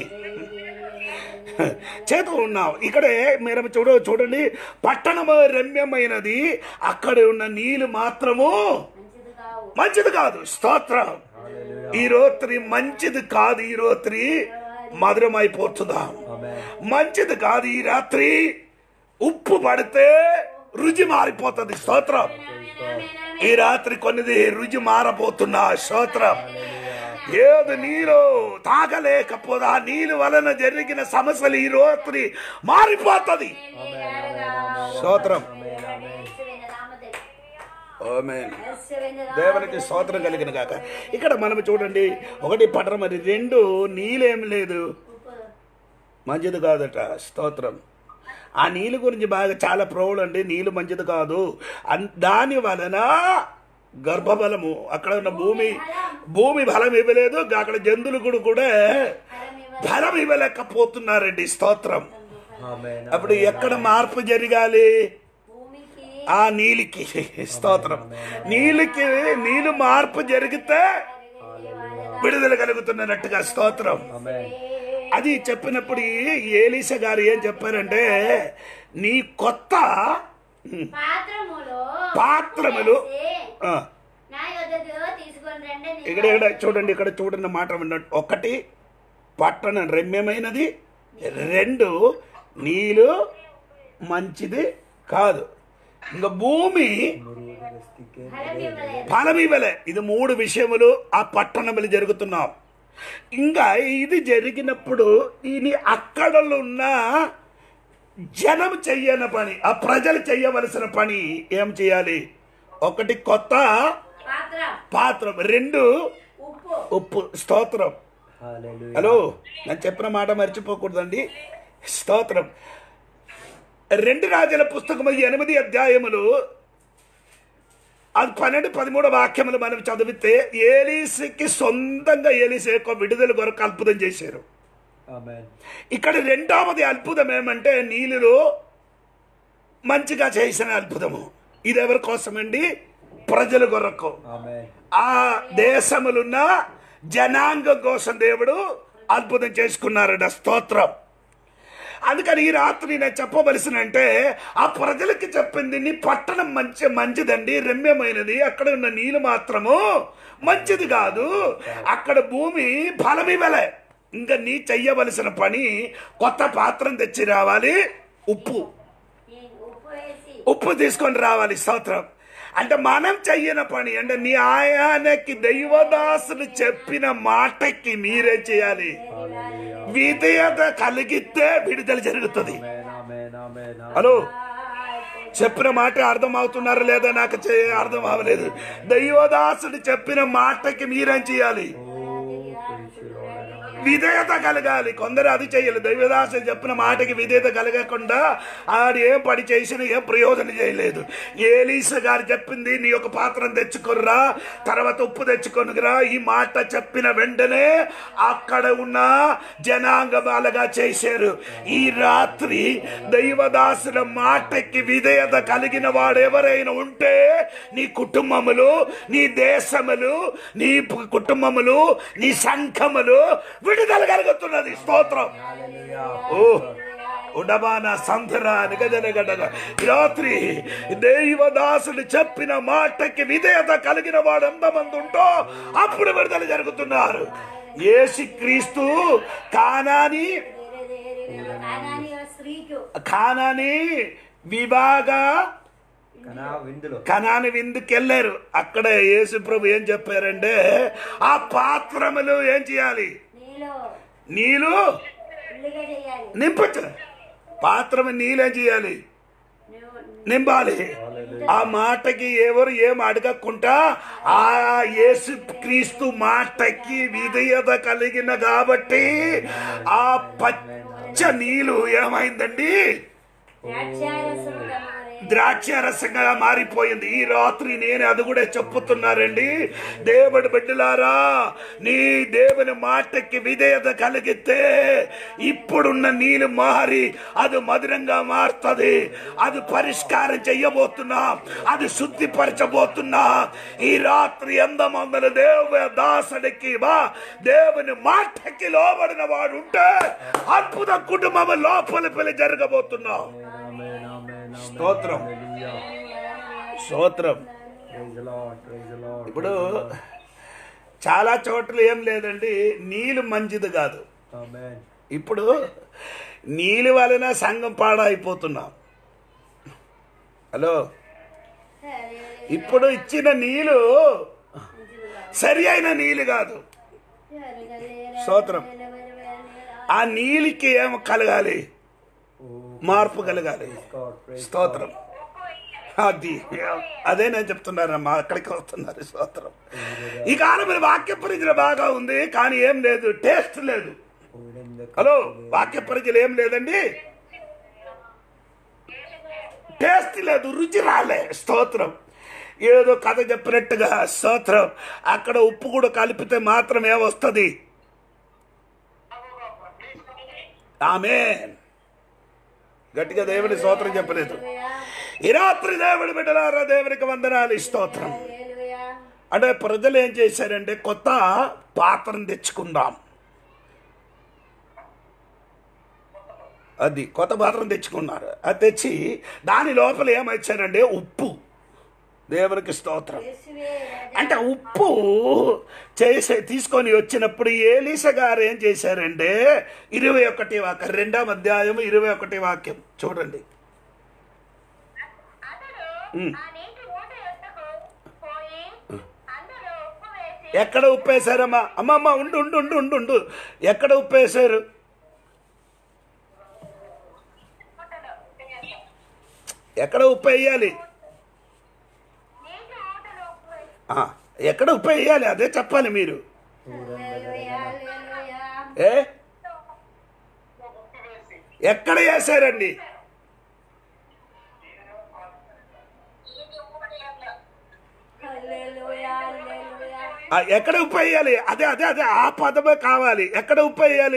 చేతు ఉన్నాం ఇక్కడే మీరు చూడ చూడండి పట్టణము రమ్యమైనది అక్కడ ఉన్న నీళ్ళు మాత్రము మంచిది కావు మంచిది కాదు స్తోత్రం ఈ రాత్రి మంచిది కాదు ఈ రాత్రి మధురమైపోతుందా Amen. మంచిది కాదు ఈ రాత్రి ఉప్పు పడితే రుచి మారిపోతుంది స్తోత్రం ఈ రాత్రి కొన్నిది రుచి మారబోతున్నా స్తోత్రం ఏది నీరు తాగలేకపోతే ఆ నీళ్ళు వలన జరిగిన సమస్యలు ఈ రాత్రి మారిపోతుంది స్తోత్రం ఆమేన్. దేవునికి స్తోత్రం కలిగిన కాక ఇక్కడ మనం చూడండి ఒకటి పడర మరి రెండు నీళ్ళేం లేదు మంచిది కాదట స్తోత్రం ఆ నీళ్ళు గురించి బాగా చాలా ప్రౌడ్ అండి నీళ్ళు మంచిది కాదు అన్- దాని వలన గర్భబలము అక్కడ ఉన్న భూమి భూమి బలం ఇవ్వలేదు అక్కడ జంతువులు కూడా బలం ఇవ్వలేకపోతున్నారండి స్తోత్రం Amen. అప్పుడు ఎక్కడ మార్పు జరగాలి భూమికి ఆ నీలికి స్తోత్రం నీలికి నీళ్ళు మార్పు జరిగితే విడుదల కలుగుతున్నట్టుగా స్తోత్రం Amen. అది చెప్పినప్పుడు ఏలీస గారు ఏం చెప్పారంటే నీ కొత్త పాత్రములో పాత్రములు వేసి ఆ, నా యొద్దకు తీసుకొని రండి అని ఇక్కడ ఇక్కడ చూడండి ఇక్కడ చూడండి మాట వినండి ఒకటి పట్టణం రమ్యమైనది రెండు నీళ్ళు మంచిది కాదు ఇంకా భూమి ఫలం ఇవ్వలేదు ఫలం ఇవ్వలే ఇది మూడు విషయములు ఆ పట్టణములు జరుగుతున్నాం ఇంకా ఇది జరిగినప్పుడు ఇది అక్కడ ఉన్న జనం చెయ్యని పని ఆ ప్రజలు చెయ్యవలసిన పని ఏం చేయాలి ఒకటి కొత్త పాత్ర పాత్రం రెండు ఉప్పు ఉప్పు స్తోత్రం Hallelujah. హలో నేను చెప్పిన మాట మర్చిపోకూడదండి స్తోత్రం రెండు రాజుల పుస్తకము ఎనిమిది అధ్యాయములు అది పన్నెండు పదమూడు వాక్యములు మనం చదివితే ఏలీసికి సొంతంగా ఏలీసి యొక్క విడుదల కొరకు అద్భుతం చేశారు Amen. ఇక్కడ రెండవది అద్భుతం ఏమంటే నీళ్ళు మంచిగా చేసిన అద్భుతము ఇది ఎవరి కోసమండి ప్రజల కొరకు Amen. ఆ దేశములున్న జనాంగం కోసం దేవుడు అద్భుతం చేసుకున్నారట స్తోత్రం అందుకని ఈ రాత్రి నేను చెప్పవలసిన అంటే ఆ ప్రజలకి చెప్పింది నీ పట్టణం మంచి మంచిదండి రమ్యమైనది అక్కడ ఉన్న నీళ్ళు మాత్రము మంచిది కాదు అక్కడ భూమి ఫలమివ్వలే ఇంకా నీ చెయ్యవలసిన పని కొత్త పాత్రం తెచ్చి రావాలి ఉప్పు ఈ ఉప్పు వేసి ఉప్పు తీసుకొని రావాలి స్తోత్రం అంటే మనం చెయ్యని పని అంటే నీ ఆయానికి దైవదాసులు చెప్పిన మాటకి మీరే చేయాలి Hallelujah. విధేయత కలిగితే విడుదల జరుగుతుంది Amen. Amen. Amen. Amen. Hello చెప్పిన మాట అర్థం అవుతున్నారా లేదా నాకు చే- అర్థం అవ్వలేదు దైవదాసుడు చెప్పిన మాటకి మీరేం చేయాలి విధేయత కలగాలి కొందరు అది చేయాలి దైవదాసుడు చెప్పిన మాటకి విధేయత కలగకుండా ఆడు ఏం పని చేసినా ఏం ప్రయోజనం చేయలేదు ఏలీస గారు చెప్పింది నీ యొక్క పాత్రం తెచ్చుకొనిరా తర్వాత ఉప్పు తెచ్చుకొనిరా ఈ మాట చెప్పిన వెంటనే అక్కడ ఉన్న జనాంగం అలాగా చేశారు ఈ రాత్రి దైవదాసుల మాటకి విధేయత కలిగిన వాడు ఎవరైనా ఉంటే నీ కుటుంబములు నీ దేశములు నీ పు- కుటుంబములు నీ సంఘములు విడుదల కలుగుతున్నది స్తోత్రం Hallelujah. ఓ ఉడబాన సంధరా నిగజనగడగా ఈ రాత్రి దైవదాసుడు చెప్పిన మాటకి విధేయత కలిగిన వాడు ఎంతమంది ఉంటో అప్పుడు విడుదల జరుగుతున్నారు యేసు క్రీస్తు కానాని కానాని స్త్రీకు కానాని విభాగ కనా విందులో కనాని విందుకెళ్ళారు అక్కడ యేసు ప్రభు ఏం చెప్పారంటే ఆ పాత్రములు ఏం చేయాలి నీలో నీళ్ళు ఉల్లిగా చేయాలి నింపచ్చు పాత్రము నీళ్ళేం చేయాలి నువ్వు నింపాలి ఆ మాటకి ఎవరు ఏం అడగకుండా ఆ యేసు క్రీస్తు మాటకి విధేయత కలిగిన కాబట్టి ఆ పచ్చ నీళ్ళు ఏమైందండి ద్రాక్షారసముగా మారే ద్రాక్ష రసంగా మారిపోయింది ఈ రాత్రి నేను అది కూడా చెప్పుతున్నారండి దేవుడి బిడ్డలారా నీ దేవుని మాటకి విధేయత కలిగితే ఇప్పుడున్న నీళ్ళు మారి అది మధురంగా మారుతుంది అది పరిష్కారం చెయ్యబోతున్నా అది శుద్ధిపరచబోతున్నా ఈ రాత్రి ఎంతమందుల దేవ దాసుడికి వా దేవుని మాటకి లోబడిన వాడు ఉంటే అద్భుత కుటుంబం లోపల పిల్లి జరగబోతున్నాం Amen. Amen. Amen. స్తోత్రం Hallelujah. స్తోత్రం Praise the Lord. Praise the Lord. ఇప్పుడు Praise the Lord. చాలా చోట్ల ఏం లేదండి నీళ్ళు మంచిది కాదు Amen. ఇప్పుడు నీళ్ళు వలన సంఘం పాడైపోతున్నాం హలో ఇప్పుడు ఇచ్చిన నీళ్ళు సరి అయిన నీళ్ళు కాదు స్తోత్రం ఆ నీళ్ళకి ఏం కలగాలి Oh, మార్పు కలగాలి God. Praise స్తోత్రం అది అదే నేను చెప్తున్నానమ్మా అక్కడికి వస్తున్నారు స్తోత్రం ఈ కాలం మీద వాక్య పరిచయం బాగా ఉంది కానీ ఏం లేదు టేస్ట్ లేదు God. In the హలో వాక్య పరిచయం ఏం లేదండి టేస్ట్ లేదు రుచి రాలే స్తోత్రం ఏదో కథ చెప్పినట్టుగా స్తోత్రం అక్కడ ఉప్పు కూడా కలిపితే మాత్రం ఏమొస్తుంది ఆమె గట్టిగా దేవుని స్తోత్రం చెప్పలేదు ఈ రాత్రి దేవుడి బిడ్డలారా దేవునికి వందనాలు ఈ స్తోత్రం అంటే ప్రజలు ఏం చేశారంటే కొత్త పాత్రను తెచ్చుకుందాం అది కొత్త పాత్రను తెచ్చుకున్నారు అది తెచ్చి దాని లోపల ఏమొచ్చారంటే ఉప్పు దేవునికి స్తోత్రం యేసువే రాజా. అంటే ఉప్పు చేసే తీసుకొని వచ్చినప్పుడు ఏలీస గారు ఏం చేశారంటే ఇరవై ఒకటి వాక్యం రెండవ అధ్యాయం ఇరవై ఒకటి వాక్యం చూడండి అతడు ఉమ్. ఆ నీటి ఊట ఎత్తుకు పోయి అందులో ఉప్పు వేసి ఎక్కడ ఉప్పు వేశారమ్మా అమ్మమ్మ ఉండు ఉండు ఉండు ఉండు ఉండు ఎక్కడ ఉప్పు వేశారు ఊటలో ఎక్కడ ఉప్పు వేయాలి నీటి ఊటలో ఉప్పు వేసి ఆ, ఎక్కడ ఉప్పు వేయాలి అదే చెప్పాలి మీరు హల్లెలూయా, హల్లెలూయా. ఏ ఎక్కడ వేశారండి హల్లెలూయా, హల్లెలూయా. ఆ, ఎక్కడ ఉప్పు వేయాలి అదే అదే అదే ఆ పదమే కావాలి ఎక్కడ ఉప్పు వేయాలి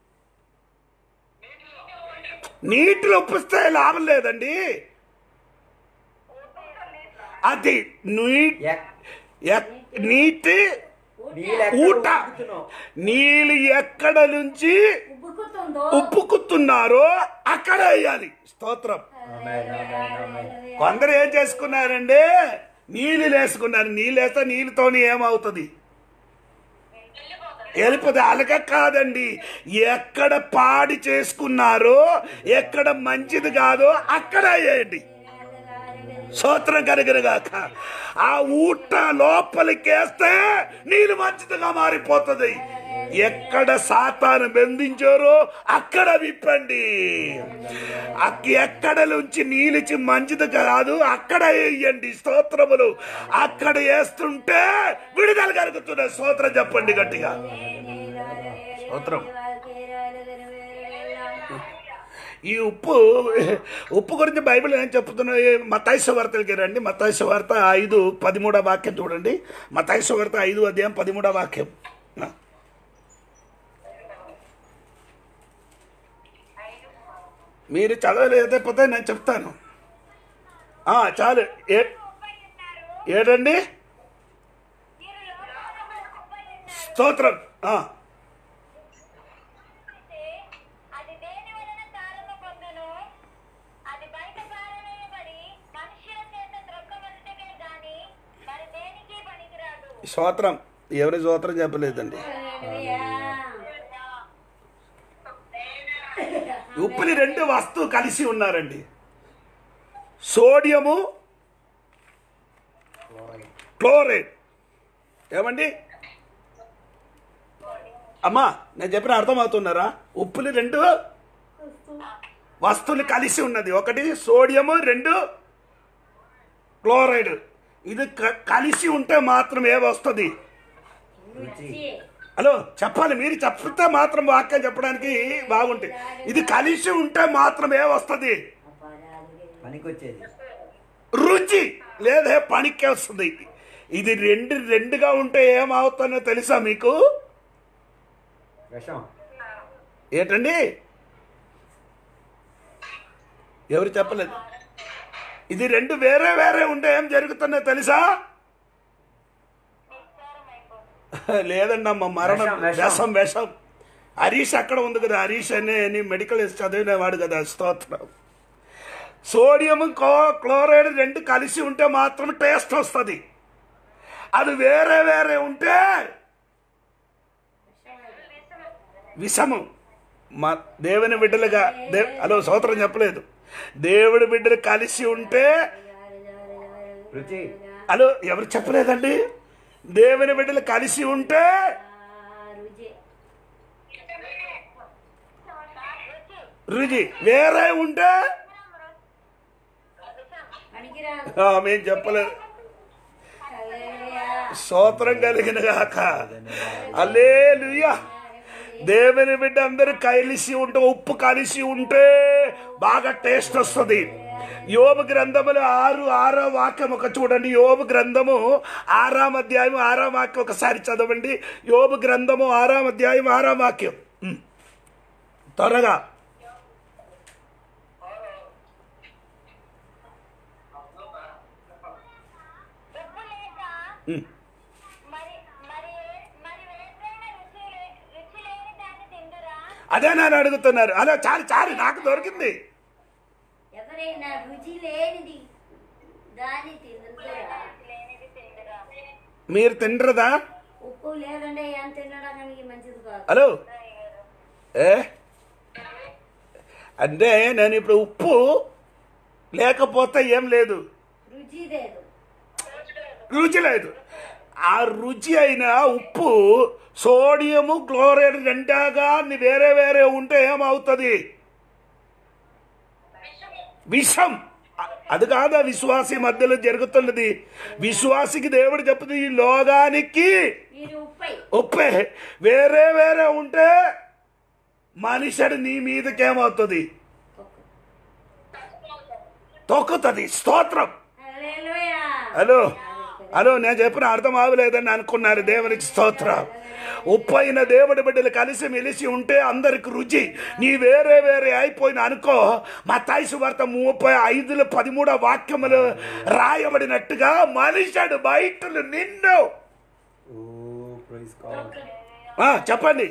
నీటిలో ఉప్పిస్తే లాభం లేదండి అది నీ ఎక్- ఎక్- నీటి నీళ్ళు ఎక్కడ ఊట ఉడుకుతున్నావు? నీళ్ళు ఎక్కడ నుంచి ఉబ్బుకుతుందో ఉప్పుకుతున్నారో అక్కడ వేయాలి స్తోత్రం ఆమేన్, ఆమేన్, ఆమేన్. కొందరు ఏం చేసుకున్నారంటే నీళ్ళు వేసుకున్నారు నీళ్ళు వేస్తే నీళ్ళతోని ఏమవుతుంది వెళ్ళిపోతే అలక కాదండి ఎక్కడ పాడి చేసుకున్నారో ఎక్కడ మంచిది కాదో అక్కడ వేయండి సూత్రం కరిగినగాక ఆ ఊట లోపలికేస్తే నీళ్ళు మంచిదిగా మారిపోతుంది ఎక్కడ సాతాను బెందించారో అక్కడ విప్పండి అక్- ఎక్కడ నుంచి నీలిచి మంచిది కాదు అక్కడ వేయండి స్తోత్రములు అక్కడ వేస్తుంటే విడుదల కలుగుతున్న స్తోత్రం చెప్పండి గట్టిగా స్తోత్రం ఈ ఉప్పు ఉప్పు గురించి బైబిల్ ఏం చెప్తున్నా మతాయిస వార్తలకి రండి మతాయిస వార్త ఐదు పదిమూడో వాక్యం చూడండి మతాయిస వార్త ఐదు అధ్యాయం పదిమూడో వాక్యం ఆ. మీరు చదవలేకపోతే నేను చెప్తాను ఆ, చాలు ఏ ఏడండి మీరు లోకంలో ఉప్పై ఉన్నారు స్తోత్రం ఆ. అయితే అది దేని వలన కారము పొందును అది బయట పారవేయబడి మనుష్యుల చేత త్రొక్కబడుటకే గాని మరి దేనికి పనికిరాదు స్తోత్రం ఎవరి స్తోత్రం చెప్పలేదండి ఉప్పుని రెండు వస్తువు కలిసి ఉన్నారండి సోడియము క్లోరైడ్ ఏమండి అమ్మా నేను చెప్పిన అర్థమవుతున్నారా ఉప్పుని రెండు వస్తువులు కలిసి ఉన్నది ఒకటి సోడియము రెండు క్లోరైడ్ ఇది క- కలిసి ఉంటే మాత్రం ఏమొస్తుంది రుచి హలో చెప్పాలి మీరు చెప్తే మాత్రం వాక్యం చెప్పడానికి బాగుంటుంది ఇది కలిసి ఉంటే మాత్రం ఏమొస్తుంది పనికొచ్చేది రుచి లేదే పనికి వస్తుంది ఇది రెండు రెండుగా ఉంటే ఏమవుతుందో తెలుసా మీకు విషం ఏంటండి ఎవరు చెప్పలేదు ఇది రెండు వేరే వేరే ఉంటే ఏం జరుగుతుందో తెలుసా లేదండి అమ్మ మరణం విషం, విషం. విషం విషం హరీష్ అక్కడ ఉంది కదా హరీష్ అనే అని మెడికల్ చదివినవాడు కదా స్తోత్రం సోడియం కో క్లోరైడ్ రెండు కలిసి ఉంటే మాత్రం టేస్ట్ వస్తుంది అది వేరే వేరే ఉంటే విషము మా దేవుని బిడ్డలుగా దే హలో సోత్రం చెప్పలేదు దేవుడి బిడ్డలు కలిసి ఉంటే రుచి హలో ఎవరు చెప్పలేదండి దేవుని బిడ్డలు కలిసి ఉంటే రుచి వేరే ఉంటే పనికిరాదు ఆ, మేము చెప్పలేదు హల్లెలూయా. స్తోత్రం కలిగిన గాక అల్లేలుయ్యా దేవుని బిడ్డ అందరూ కలిసి ఉంటే ఉప్పు కలిసి ఉంటే బాగా టేస్ట్ వస్తుంది యోబు గ్రంథములు ఆరు ఆరో వాక్యం ఒక చూడండి యోబు గ్రంథము ఆరాం అధ్యాయం ఆరాం వాక్యం ఒకసారి చదవండి యోబు గ్రంథము ఆరాం అధ్యాయం ఆరాం వాక్యం ఉమ్. త్వరగా ఉప్పు లేక ఉమ్. మరి మరి మరి వేస్తే అదే నేను అడుగుతున్నారు అలా చాలు చాలు నాకు దొరికింది ఎవరైనా రుచి లేనిది దాన్ని తిందురా లేనిది తిందురా మీరు తినరదా ఉప్పు లేదంటే ఏం తినడానికి మంచిది కాదు హలో ఏ అంటే నేను ఇప్పుడు ఉప్పు లేకపోతే ఏం లేదు రుచి లేదు రుచి లేదు ఆ రుచి అయిన ఉప్పు సోడియము క్లోరైడ్ రెండాగా అన్ని వేరే వేరే ఉంటే ఏమవుతుంది విషం అ- అది కాదా విశ్వాసి మధ్యలో జరుగుతున్నది విశ్వాసికి దేవుడు చెప్తుంది ఈ లోగానికి మీరు ఉప్పై ఉప్పే వేరే వేరే ఉంటే మనిషిని నీ మీదకేమవుతుంది తొక్కుతుంది స్తోత్రం హల్లెలూయా హలో హలో నేను చెప్పిన అర్థం అవ్వలేదని అనుకున్నారు దేవునికి స్తోత్రం ఉప్పైన దేవుడి బిడ్డలు కలిసి మెలిసి ఉంటే అందరికి రుచి నీ వేరే వేరే అయిపోయిన అనుకో మా తాయిసు వార్త ముప్పై ఐదులో పదిమూడో వాక్యములు రాయబడినట్టుగా మనిషిడు బయటలు నిన్ను Oh, praise God. ఆ, చెప్పండి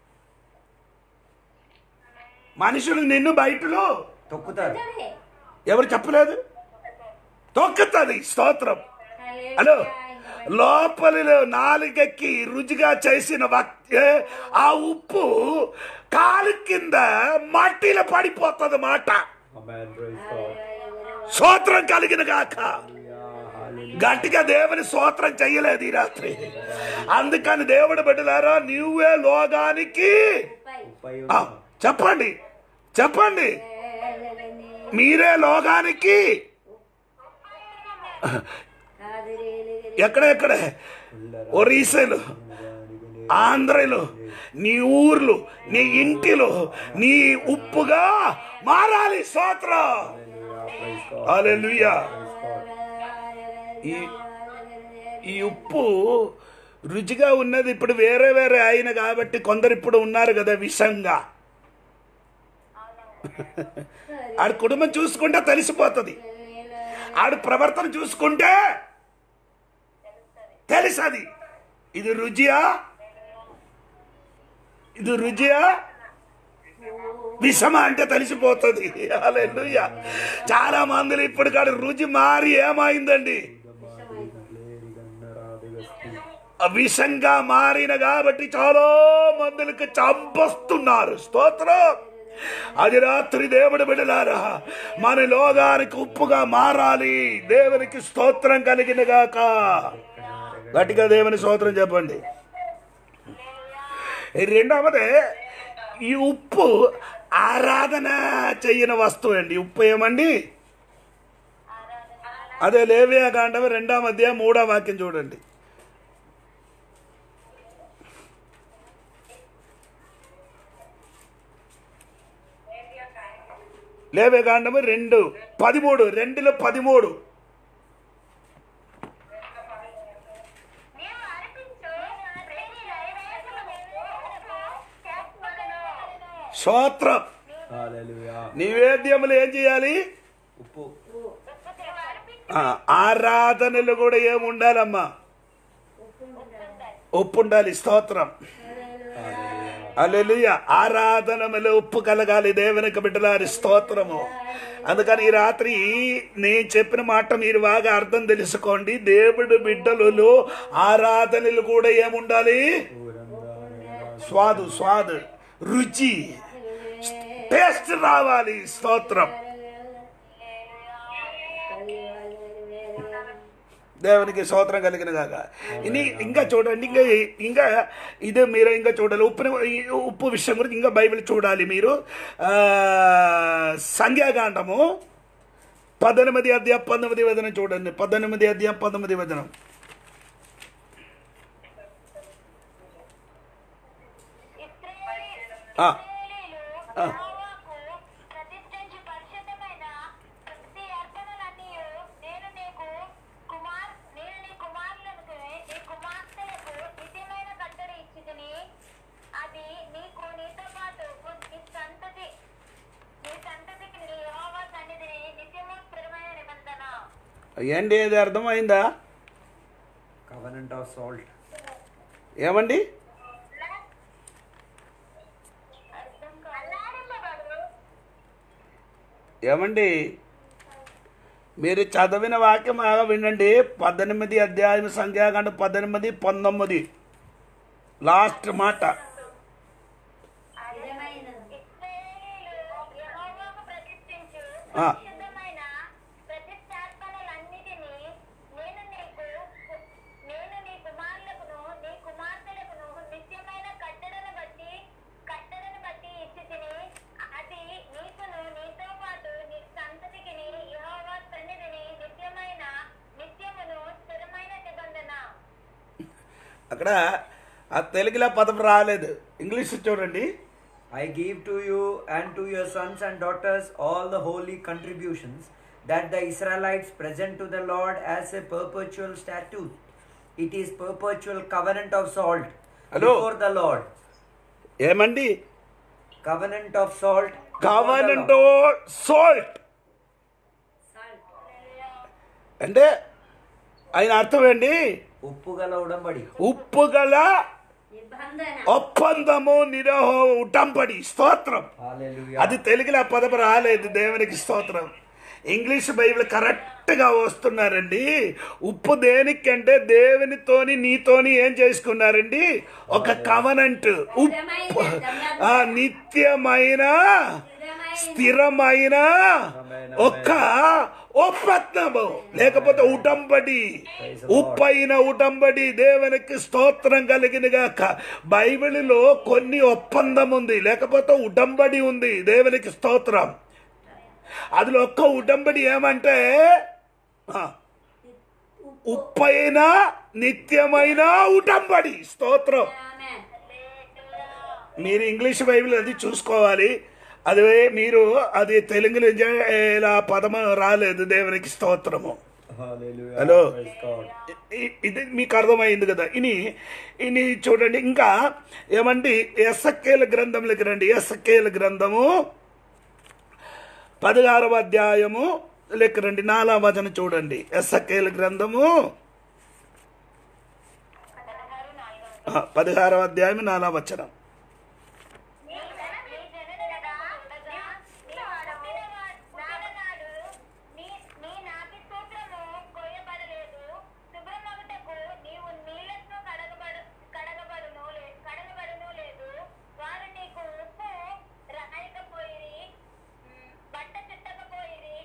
మనుషులు నిన్ను బయటలో తొక్కుతారు సరే. ఎవరు చెప్పలేదు తొక్కుతుంది స్తోత్రం హలో హల్లెలూయా లోపలిలో నాలుగెక్కి రుచిగా చేసిన వక్- ఏ, ఆ ఉప్పు కాలు కింద మట్టిలో పడిపోతుంది మాట Amen. Praise God. స్తోత్రం కలిగిన గాక Hallelujah. Hallelujah. గట్టిగా దేవుని స్తోత్రం చెయ్యలేదు ఈ రాత్రి అందుకని దేవుడు బిడ్డలారా నువ్వే లోగానికి ఉప్పై ఉప్పై ఆ, ఉన్నాం. చెప్పండి చెప్పండి మీరే లోగానికి ఎక్కడెక్కడ ఒరిస్సాలు ఆంధ్రలో నీ ఊర్లు నీ ఇంటిలో నీ ఉప్పుగా మారాలి స్తోత్రం Hallelujah. Praise God. హల్లెలూయా Praise God. ఈ ఈ ఉప్పు రుచిగా ఉన్నది ఇప్పుడు వేరే వేరే అయిన కాబట్టి కొందరు ఇప్పుడు ఉన్నారు కదా విషంగా ఆడి కుటుంబం చూసుకుంటే తెలిసిపోతుంది ఆడు ప్రవర్తన చూసుకుంటే తెలుసది ఇది రుచియా ఇది రుచియా విషమా అంటే తెలిసిపోతుంది హల్లెలూయా చాలా మందిలో ఇప్పుడు కాదు రుచి మారి ఏమైందండి ఆ విషంగా మారిన కాబట్టి చాలా మందులకు చంపస్తున్నారు స్తోత్రం అది రాత్రి దేవుడు బిడలారా మన లోగానికి ఉప్పుగా మారాలి దేవునికి స్తోత్రం కలిగిన గాక గట్టిగా దేవుని స్తోత్రం చెప్పండి ఈ రెండవదే ఈ ఉప్పు ఆరాధన చెయ్యని వస్తువు అండి ఉప్పు ఏమండి అదే లేవియా కాండం రెండవ అధ్యాయం మూడో వాక్యం చూడండి లేవే కాండము రెండు పదిమూడు రెండులో పదిమూడు నీవు అర్పించు ప్రతి నైవేద్యమును చేస్తుకొను. స్తోత్రం Hallelujah. నివేద్యములు ఏం చేయాలి ఉప్పు నీవు అర్పించు ఆ, ఆరాధనలు కూడా ఏముండాలమ్మా ఉప్పు ఉండాలి స్తోత్రం అల్లెలుయ ఆరాధనములు ఉప్పు కలగాలి దేవునికి బిడ్డలారి స్తోత్రము అందుకని ఈ రాత్రి నేను చెప్పిన మాట మీరు బాగా అర్థం తెలుసుకోండి దేవుడు బిడ్డలలో ఆరాధనలు కూడా ఏముండాలి స్వాదు స్వాదు రుచి టేస్ట్ రావాలి స్తోత్రం దేవునికి స్తోత్రం కలిగిన కాక ఇది ఇంకా చూడండి ఇంకా ఇంకా ఇది మీరు ఇంకా చూడాలి ఉప్పు ఉప్పు విషయం గురించి ఇంకా బైబిల్ చూడాలి మీరు ఆ, సంఖ్యాకాండము పద్దెనిమిది అధ్యాయం పంతొమ్మిది వదనం చూడండి పద్దెనిమిది అధ్యాయం పంతొమ్మిది వదనం ఆ. ఆ. యెహోవాకు ప్రతిష్ఠించు పరిశుద్ధమైన స్తుతి అర్పణలన్నీయు నేను నీకు కుమార్ నేను నీ కుమారులకు నీ కుమార్తెలకు నిత్యమైన కట్టడి ఇచ్చితిని అది నీకు నీతో పాటు నీ సంతతి నీ సంతతికి నీ యెహోవా సన్నిధిని నిత్యము స్థిరమైన నిబంధన ఏంటి ఇది అర్థమైందా Covenant of salt. ఏమండి అర్థం ఏమండి మీరు చదివిన వాక్యం బాగా వినండి పద్దెనిమిది అధ్యాయం సంఖ్యాకాండ పద్దెనిమిది పంతొమ్మిది లాస్ట్ మాట స్థిరమైనది ఇశ్రాయేలీయులు యెహోవాకు ప్రతిష్ఠించు ఆ. పరిశుద్ధమైన ప్రతిష్ఠాపనలన్నిటినీ నేను నీకు నేను నీ కుమారులకును నీ కుమార్తెలకును నిత్యమైన కట్టడను బట్టి కట్టడను బట్టి ఇచ్చి తిని అది నీకును నీతో పాటు నీ సంతతికిని యెహోవా సన్నిధిని నిత్యమైన నిత్యమును స్థిరమైన నిబంధన అక్కడ ఆ తెలుగులో పదం రాలేదు ఇంగ్లీష్ చూడండి I give to you and to your sons and daughters all the holy contributions that the Israelites present to the Lord as a perpetual statute. It is perpetual covenant of salt Hello. before the Lord. ఏమండి Covenant of salt. before the covenant Lord. Salt salt అంటే ఆయన అర్థం ఏంటి ఉప్పు గల ఉడంబడి ఉప్పు గల నిబంధన ఒప్పందము నిరహ ఉటంపడి స్తోత్రం Hallelujah. అది తెలుగులో ఆ పదం రాలేదు దేవునికి స్తోత్రం ఇంగ్లీష్ బైబిల్ కరెక్ట్ గా వస్తున్నారండి ఉప్పు దేనికంటే దేవునితోని నీతోని ఏం చేసుకున్నారండి ఒక కవనంట్ ఉప్పు ఆ నిత్యమైన స్థిరమైన ఒక్క ఒప్పందము లేకపోతే ఉటంబడి ఉప్పైన ఉటంబడి దేవునికి స్తోత్రం కలిగిన గాక బైబిల్లో కొన్ని ఒప్పందం ఉంది లేకపోతే ఉటంబడి ఉంది దేవునికి స్తోత్రం అందులో ఒక్క ఉటంబడి ఏమంటే ఆ, ఉప్పైన నిత్యమైన ఉటంబడి స్తోత్రం ఆమేన్ మీరు ఇంగ్లీష్ బైబిల్ అది చూసుకోవాలి అది మీరు అది తెలుగులో జ- ఇలా పదము రాలేదు దేవునికి స్తోత్రము Hallelujah. Hello. Praise God. ఇ- ఇది మీకు అర్థమైంది కదా ఇని ఇని చూడండి ఇంకా ఏమండి ఎస్ఎక్కేల గ్రంథంలోకి రండి ఎస్ఎక్కేల గ్రంథము పదహారవ అధ్యాయము లెక్క రండి నాలా వచనం చూడండి ఎస్ఎక్కేల గ్రంథము ఆ, పదహారవ అధ్యాయం నాలా వచనం నీ జన- నీ జననగా ఉండగా నీ పుట్టిన వా- నాడనాడు నీ- నీ నాభి సూత్రము కొయ్యబడలేదు. శుభ్రమగుటకు నీవు నీళ్ళతో కడగబడు- కడగబడును లే- కడగబడును లేదు. వారు నీకు ఉప్పు రాయకపోయిరి, ఉమ్, బట్ట చుట్టకపోయిరి.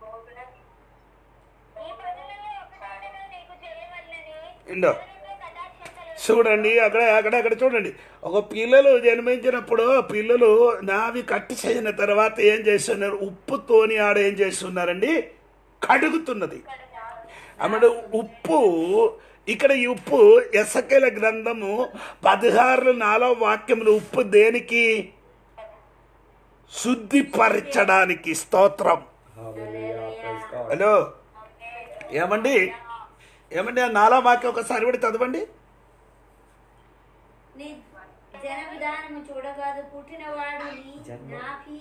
ఈ పనులలో ఒకటైనను నీకు చేయవలెనని ఇందో ఎవరితో కటాక్షించలేదు. చూడండి అక్కడ అక్కడ అక్కడ చూడండి ఒక పిల్లలు జన్మించినప్పుడు పిల్లలు నావి కట్టి చేసిన తర్వాత ఏం చేస్తున్నారు ఉప్పుతోని ఆడ ఏం చేస్తున్నారండి కడుగుతున్నది అమ్మడు ఉప్పు ఇక్కడ ఈ ఉప్పు ఎసకెల గ్రంథము పదహారు నాలుగో వాక్యములు ఉప్పు దేనికి శుద్ధిపరచడానికి స్తోత్రం Hallelujah. Praise God. హలో ఏమండి ఏమండి ఆ నాలా వాక్యం ఒకసారి కూడా చదవండి నీ జన విధానము చూడగాదు పుట్టినవాడు నీ జన్మ. నాభి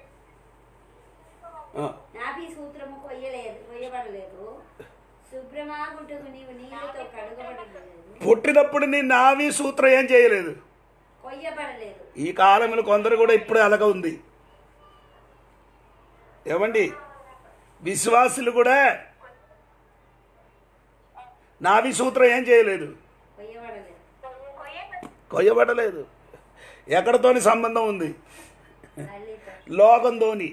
ఆ, నాభి సూత్రము కొయ్యలేదు కొయ్యబడలేదు శుభ్రమాగుంటకు నీవు నీళ్ళతో కడగబడలేదు పుట్టినప్పుడు నీ నావి సూత్రం ఏం చేయలేదు కొయ్యబడలేదు ఈ కాలంలో కొందరు కూడా ఇప్పుడు అలాగ ఉంది ఏమండి విశ్వాసులు కూడా నావి సూత్రం ఏం చేయలేదు కొయ్యబడలేదు కొయ్యబడలేదు ఎక్కడతోని సంబంధం ఉంది తల్లితో లోకంతోని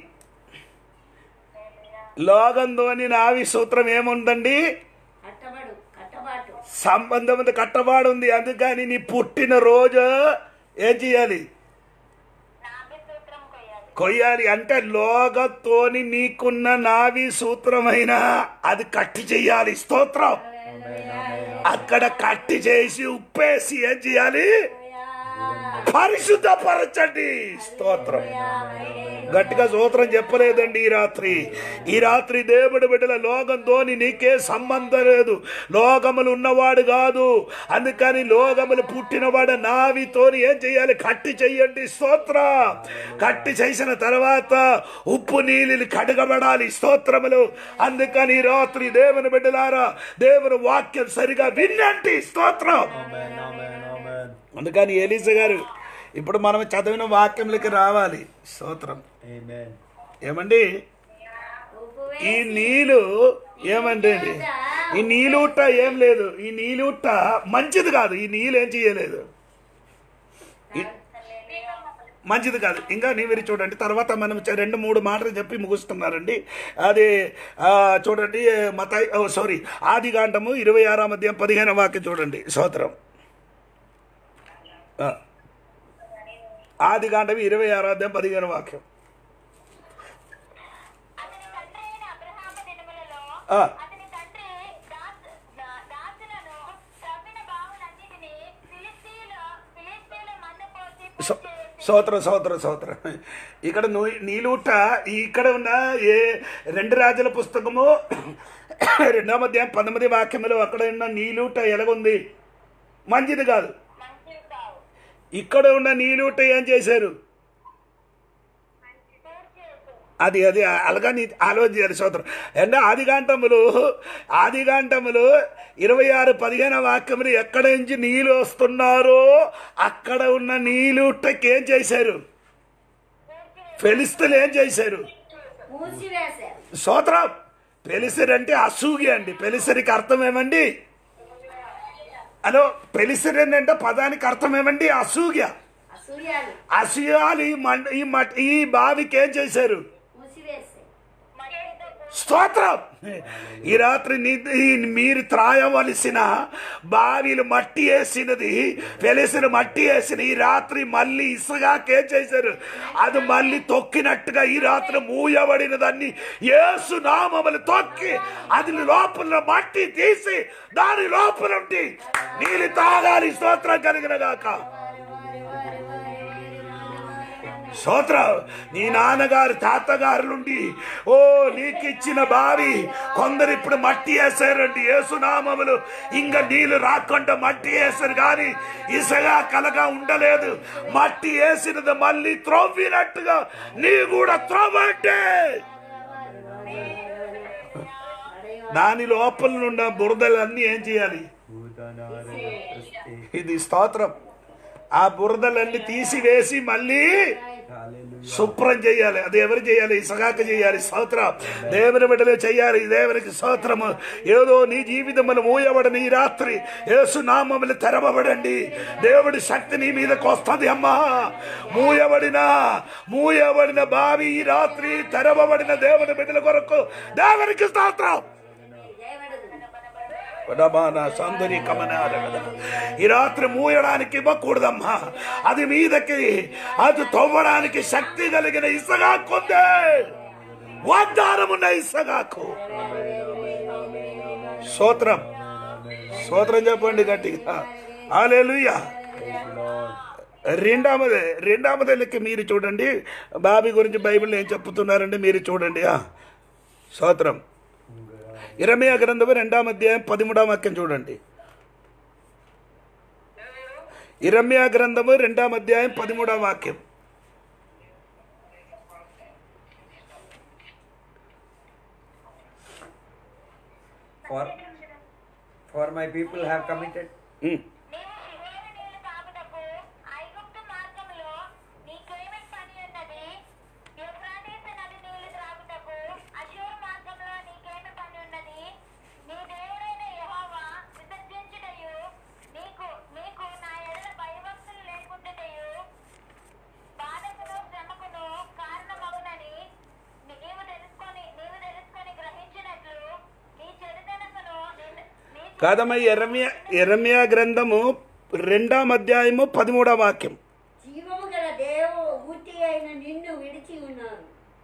లోకంతోని నావి సూత్రం ఏముందండి కట్టబడు కట్టబాటు సంబంధం ఉంది కట్టబాడు ఉంది అందుకని నీ పుట్టిన రోజు ఏం చేయాలి నాభి సూత్రం కొయ్యాలి కొయ్యాలి అంటే లోగతోని నీకున్న నావి సూత్రమైన అది కట్టి చెయ్యాలి స్తోత్రం అక్కడ కట్టి చేసి ఉప్పేసి ఏం చేయాలి పరిశుద్ధపరచండి స్తోత్రం గట్టిగా సూత్రం చెప్పలేదండి ఈ రాత్రి ఈ రాత్రి దేవుడి బిడ్డల లోకంతోని నీకే సంబంధం లేదు లోకములు ఉన్నవాడు కాదు అందుకని లోకములు పుట్టినవాడు నావితోని ఏం చేయాలి కట్టి చెయ్యండి స్తోత్రం కట్టి చేసిన తర్వాత ఉప్పు నీళ్ళు కడగబడాలి స్తోత్రములు అందుకని ఈ రాత్రి దేవుని బిడ్డలారా దేవుని వాక్యం సరిగా వినండి స్తోత్రం Amen. Amen. Amen. అందుకని ఎలీస గారు ఇప్పుడు మనం చదివిన వాక్యంలోకి రావాలి స్తోత్రం Amen. ఏమండి ఈ నీళ్ళు ఏమంటే ఈ నీళ్ళుట్ట ఏం లేదు ఈ నీళ్ళుట్ట మంచిది కాదు ఈ నీళ్ళు ఏం చేయలేదు ఈ- మంచిది కాదు ఇంకా నీ మీరు చూడండి తర్వాత మనం చ- రెండు మూడు మాటలు చెప్పి ముగుస్తున్నారండి అది ఆ, చూడండి మత సారీ ఆది కాండము ఇరవై ఆరాం అధ్యాయం పదిహేను వాక్యం చూడండి సోత్రం ఆది కాండం ఇరవై ఆరో అధ్యాయం పదిహేను వాక్యం అతని తండ్రి అయిన అబ్రహాము దినములలో ఆ. అతని తండ్రి దాస్- దా- దాసులను త్రవ్విన బావులన్నిటినీ ఫిలిస్తీయుల ఫిలిస్తీయుల మందపోసి సో- సోత్రం సోత్రం సోత్రం ఇక్కడ నూ- నీలుట ఇక్కడ ఉన్న ఏ రెండు రాజుల పుస్తకము రెండవ అధ్యాయం పంతొమ్మిది వాక్యములు అక్కడ ఉన్న నీలుట ఎలాగుంది మంచిది కాదు మంచివి కావు ఇక్కడ ఉన్న నీలుట ఏం చేశారు అది అది అలాగా నీ ఆలోచించాలి సోదరం అంటే ఆదిగాంటములు ఆదిగాంటములు ఇరవై ఆరు పదిహేను వాక్యములు ఎక్కడ నుంచి నీళ్ళు వస్తున్నారో అక్కడ ఉన్న నీళ్ళుట్టకి ఏం చేశారు ఫెలిస్తులు ఏం చేశారు మూసివేశారు సోత్రం పెలిసరి అంటే అసూగి అండి పెలిసరికి అర్థం ఏమండి హలో పెలిసరి అంటే పదానికి అర్థం ఏమండి అసూగ్య అసూయాలు అసూయాలు ఈ మండ ఈ మట్ ఈ బావికి ఏం చేశారు మూసివేశారు స్తోత్రం ఈ రాత్రి నీ- ఈ మీరు త్రాయవలసిన బావిలు మట్టి వేసినది వెలిసిన మట్టి వేసిన ఈ రాత్రి మళ్ళీ ఇసుగాకేం చేశారు అది మళ్ళీ తొక్కినట్టుగా ఈ రాత్రి మూయబడిన దాన్ని ఏసు నామములు తొక్కి అది లోపల మట్టి తీసి దాని లోపల ఉండి నీళ్ళు తాగాలి స్తోత్రం కలిగిన గాక స్తోత్రం నీ నాన్నగారు తాతగారు నుండి ఓ నీకిచ్చిన బావి కొందరు ఇప్పుడు మట్టి వేసారండి ఏసునామములు ఇంకా నీళ్లు రాకుండా మట్టి వేసారు కానీ ఇసగా కలగా ఉండలేదు మట్టి వేసినది మళ్ళీ త్రవ్వినట్టుగా నీ కూడా త్రవ్వంటే దాని లోపల నుండి ఆ బురదలన్నీ ఏం చేయాలి ఇది స్తోత్రం ఆ బురదలన్నీ తీసివేసి మళ్ళీ శుభ్రం చేయాలి అది ఎవరు చేయాలి ఇసగాక చేయాలి స్తోత్రం దేవుని బిడ్డలు చేయాలి దేవునికి స్తోత్రము ఏదో నీ జీవితములు మూయబడని ఈ రాత్రి యేసు నామములు తెరవబడండి దేవుడి శక్తి నీ మీదకి వస్తుంది అమ్మా మూయబడిన మూయబడిన బావి ఈ రాత్రి తెరవబడిన దేవుని బిడ్డల కొరకు దేవునికి స్తోత్రం వడబాన సందరి కమనాల కదా. ఈ రాత్రి మూయడానికి ఇవ్వకూడదమ్మా అది మీదకి అది తవ్వడానికి శక్తి కలిగిన ఇసగాకుందే వాగ్దానమున్న ఇసగాకు సూత్రం సూత్రం చెప్పండి గట్టిగా ఆలేలుయ్యా రెండవది రెండవది లెక్క మీరు చూడండి బాబీ గురించి బైబిల్ ఏం చెప్తున్నారంటే మీరు చూడండి ఆ. స్తోత్రం ఇరమయ గ్రంథము రెండాం అధ్యాయం పదిమూడవ వాక్యం చూడండి ఇరమ్య గ్రంథము రెండాం అధ్యాయం పదిమూడవ వాక్యం For, for my people have committed. ఉమ్. నీవు శిహోరు నీళ్లు తాగుటకు ఐగుప్తు మార్గములో నీకేమి పని ఉన్నది యూఫ్రాటీసు నది నీళ్లు త్రాగుటకు అశూరు మార్గంలో నీకేమి పని ఉన్నది నీ దేవుడైన యెహోవా విసర్జించుటయు నీకు నీకు నా ఎడల భయభక్తులు లేకుండాటయు బాధకును శ్రమకును కారణమగునని నీవు తెలుసుకొని నీవు తెలుసుకొని గ్రహించినట్లు నీ చెడుతనకును నిన్ను- నీ కాదమ్మ ఎరమ్య ఎరమ్య గ్రంథము రెండాం అధ్యాయము పదమూడవ వాక్యం జీవము గల దేవు ఊటి అయిన నిన్ను విడిచి ఉన్నారు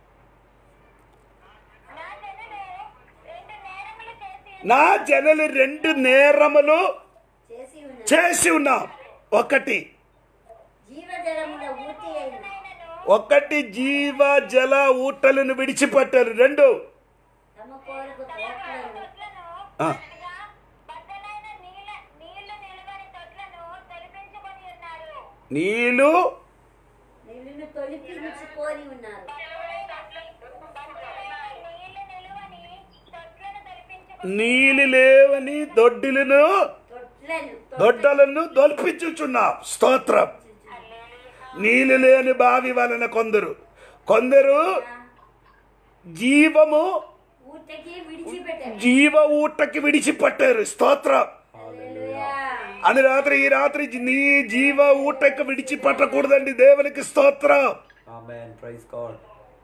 నా జనులు రెండు నేరములు చేసి నా జనులు రెండు నేరములు చేసి ఉన్నారు చేసి ఉన్నాం ఒకటి జీవజలముల ఊటి అయిన ఒకటి జీవ జల ఊటలను విడిచిపెట్టారు రెండు తమ కోరిక తోటలను తొట్లను ఆ. అనగా బద్దలైన నీళ్ళ నీళ్లు నిలువని తొట్లను తొలిపించుకొని ఉన్నారు నీళ్ళు నిన్ను తొలిపించుకొని ఉన్నారు బద్దలైన నీళ్లు నిలువని తొట్లను తొలిపించుకొని నీళ్ళు లేవని దొడ్డిలను తొట్లను దొడ్డలను దొల్పించుచున్నాం స్తోత్రం నీళ్ళు లేని బావి వలన కొందరు కొందరు జీవము ఊటకి విడిచిపెట్టారు జీవ ఊటకి విడిచిపెట్టారు స్తోత్రం హల్లెలూయా. అని రాత్రి ఈ రాత్రి నీ జీవ ఊటకి విడిచిపెట్టకూడదండి దేవునికి స్తోత్రం Amen. Praise God.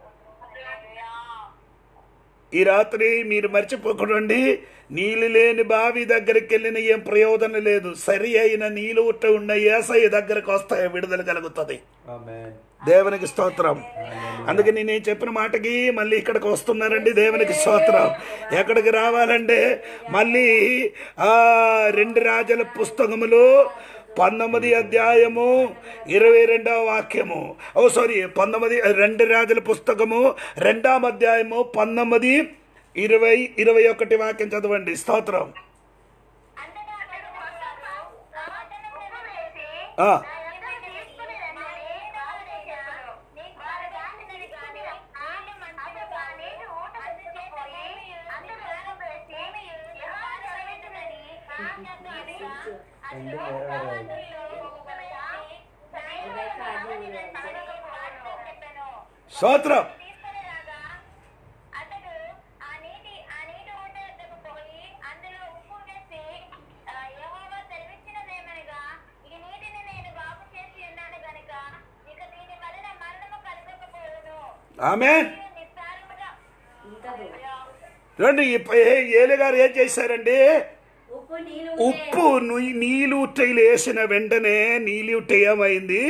ఈ రాత్రి మీరు మర్చిపోకూడండి నీళ్ళు లేని బావి దగ్గరికి వెళ్ళిన ఏం ప్రయోజనం లేదు సరి అయిన నీళ్ళు ఉట్ట ఉన్న ఏసయ్య దగ్గరకు వస్తాయి విడుదల కలుగుతుంది Amen. దేవునికి స్తోత్రం అందుకని నేను చెప్పిన మాటకి మళ్ళీ ఇక్కడికి వస్తున్నారండి దేవునికి స్తోత్రం ఎక్కడికి రావాలంటే మళ్ళీ ఆ రెండు రాజుల పుస్తకములు పంతొమ్మిది అధ్యాయము ఇరవై రెండవ వాక్యము ఓ సారీ పంతొమ్మిది రెండు రాజుల పుస్తకము రెండవ అధ్యాయము పంతొమ్మిది ఇరవై ఇరవై ఒకటి వాక్యం చదవండి స్తోత్రం అంతటా అతడు వస్తాను, ఆ పట్టణమునకు వేసి, ఆ. నా యొద్ద తీసుకుని రమ్మని ఆదేశించెను. నీకు వారు దాచినది గాని, నీళ్లు మంచిది గాని, అందుచేత అందరూ వేలం వేసి, యెహోవా సెలవిచ్చినది ఆజ్ఞాపించగా, అతడు ప్రవాదుల్లో ఒకవేళ సాయంకాలం రావలసిన సమయం వారితో చెప్పెను. స్తోత్రం తీసుకుని రాగా అతడు ఆ నీటి ఆ నీటి ఊట వద్దకు పోయి అందులో ఉప్పు వేసి ఆ, యెహోవా సెలవిచ్చినదేమనగా ఈ నీటిని నేను బాగు చేసి ఉన్నాను గనుక ఇక దీని వలన మరణము కలగకపోవును ఆమె మీరు నిస్సారముగా ఉంటదు. చూడండి ఈ ఏలు గారు ఏం చేశారండి ఉప్పు నీళ్ళు ఉప్పు ను- నీళ్ళు ఉట్టయిలు వేసిన వెంటనే నీళ్ళు ఉట్ట ఏమైంది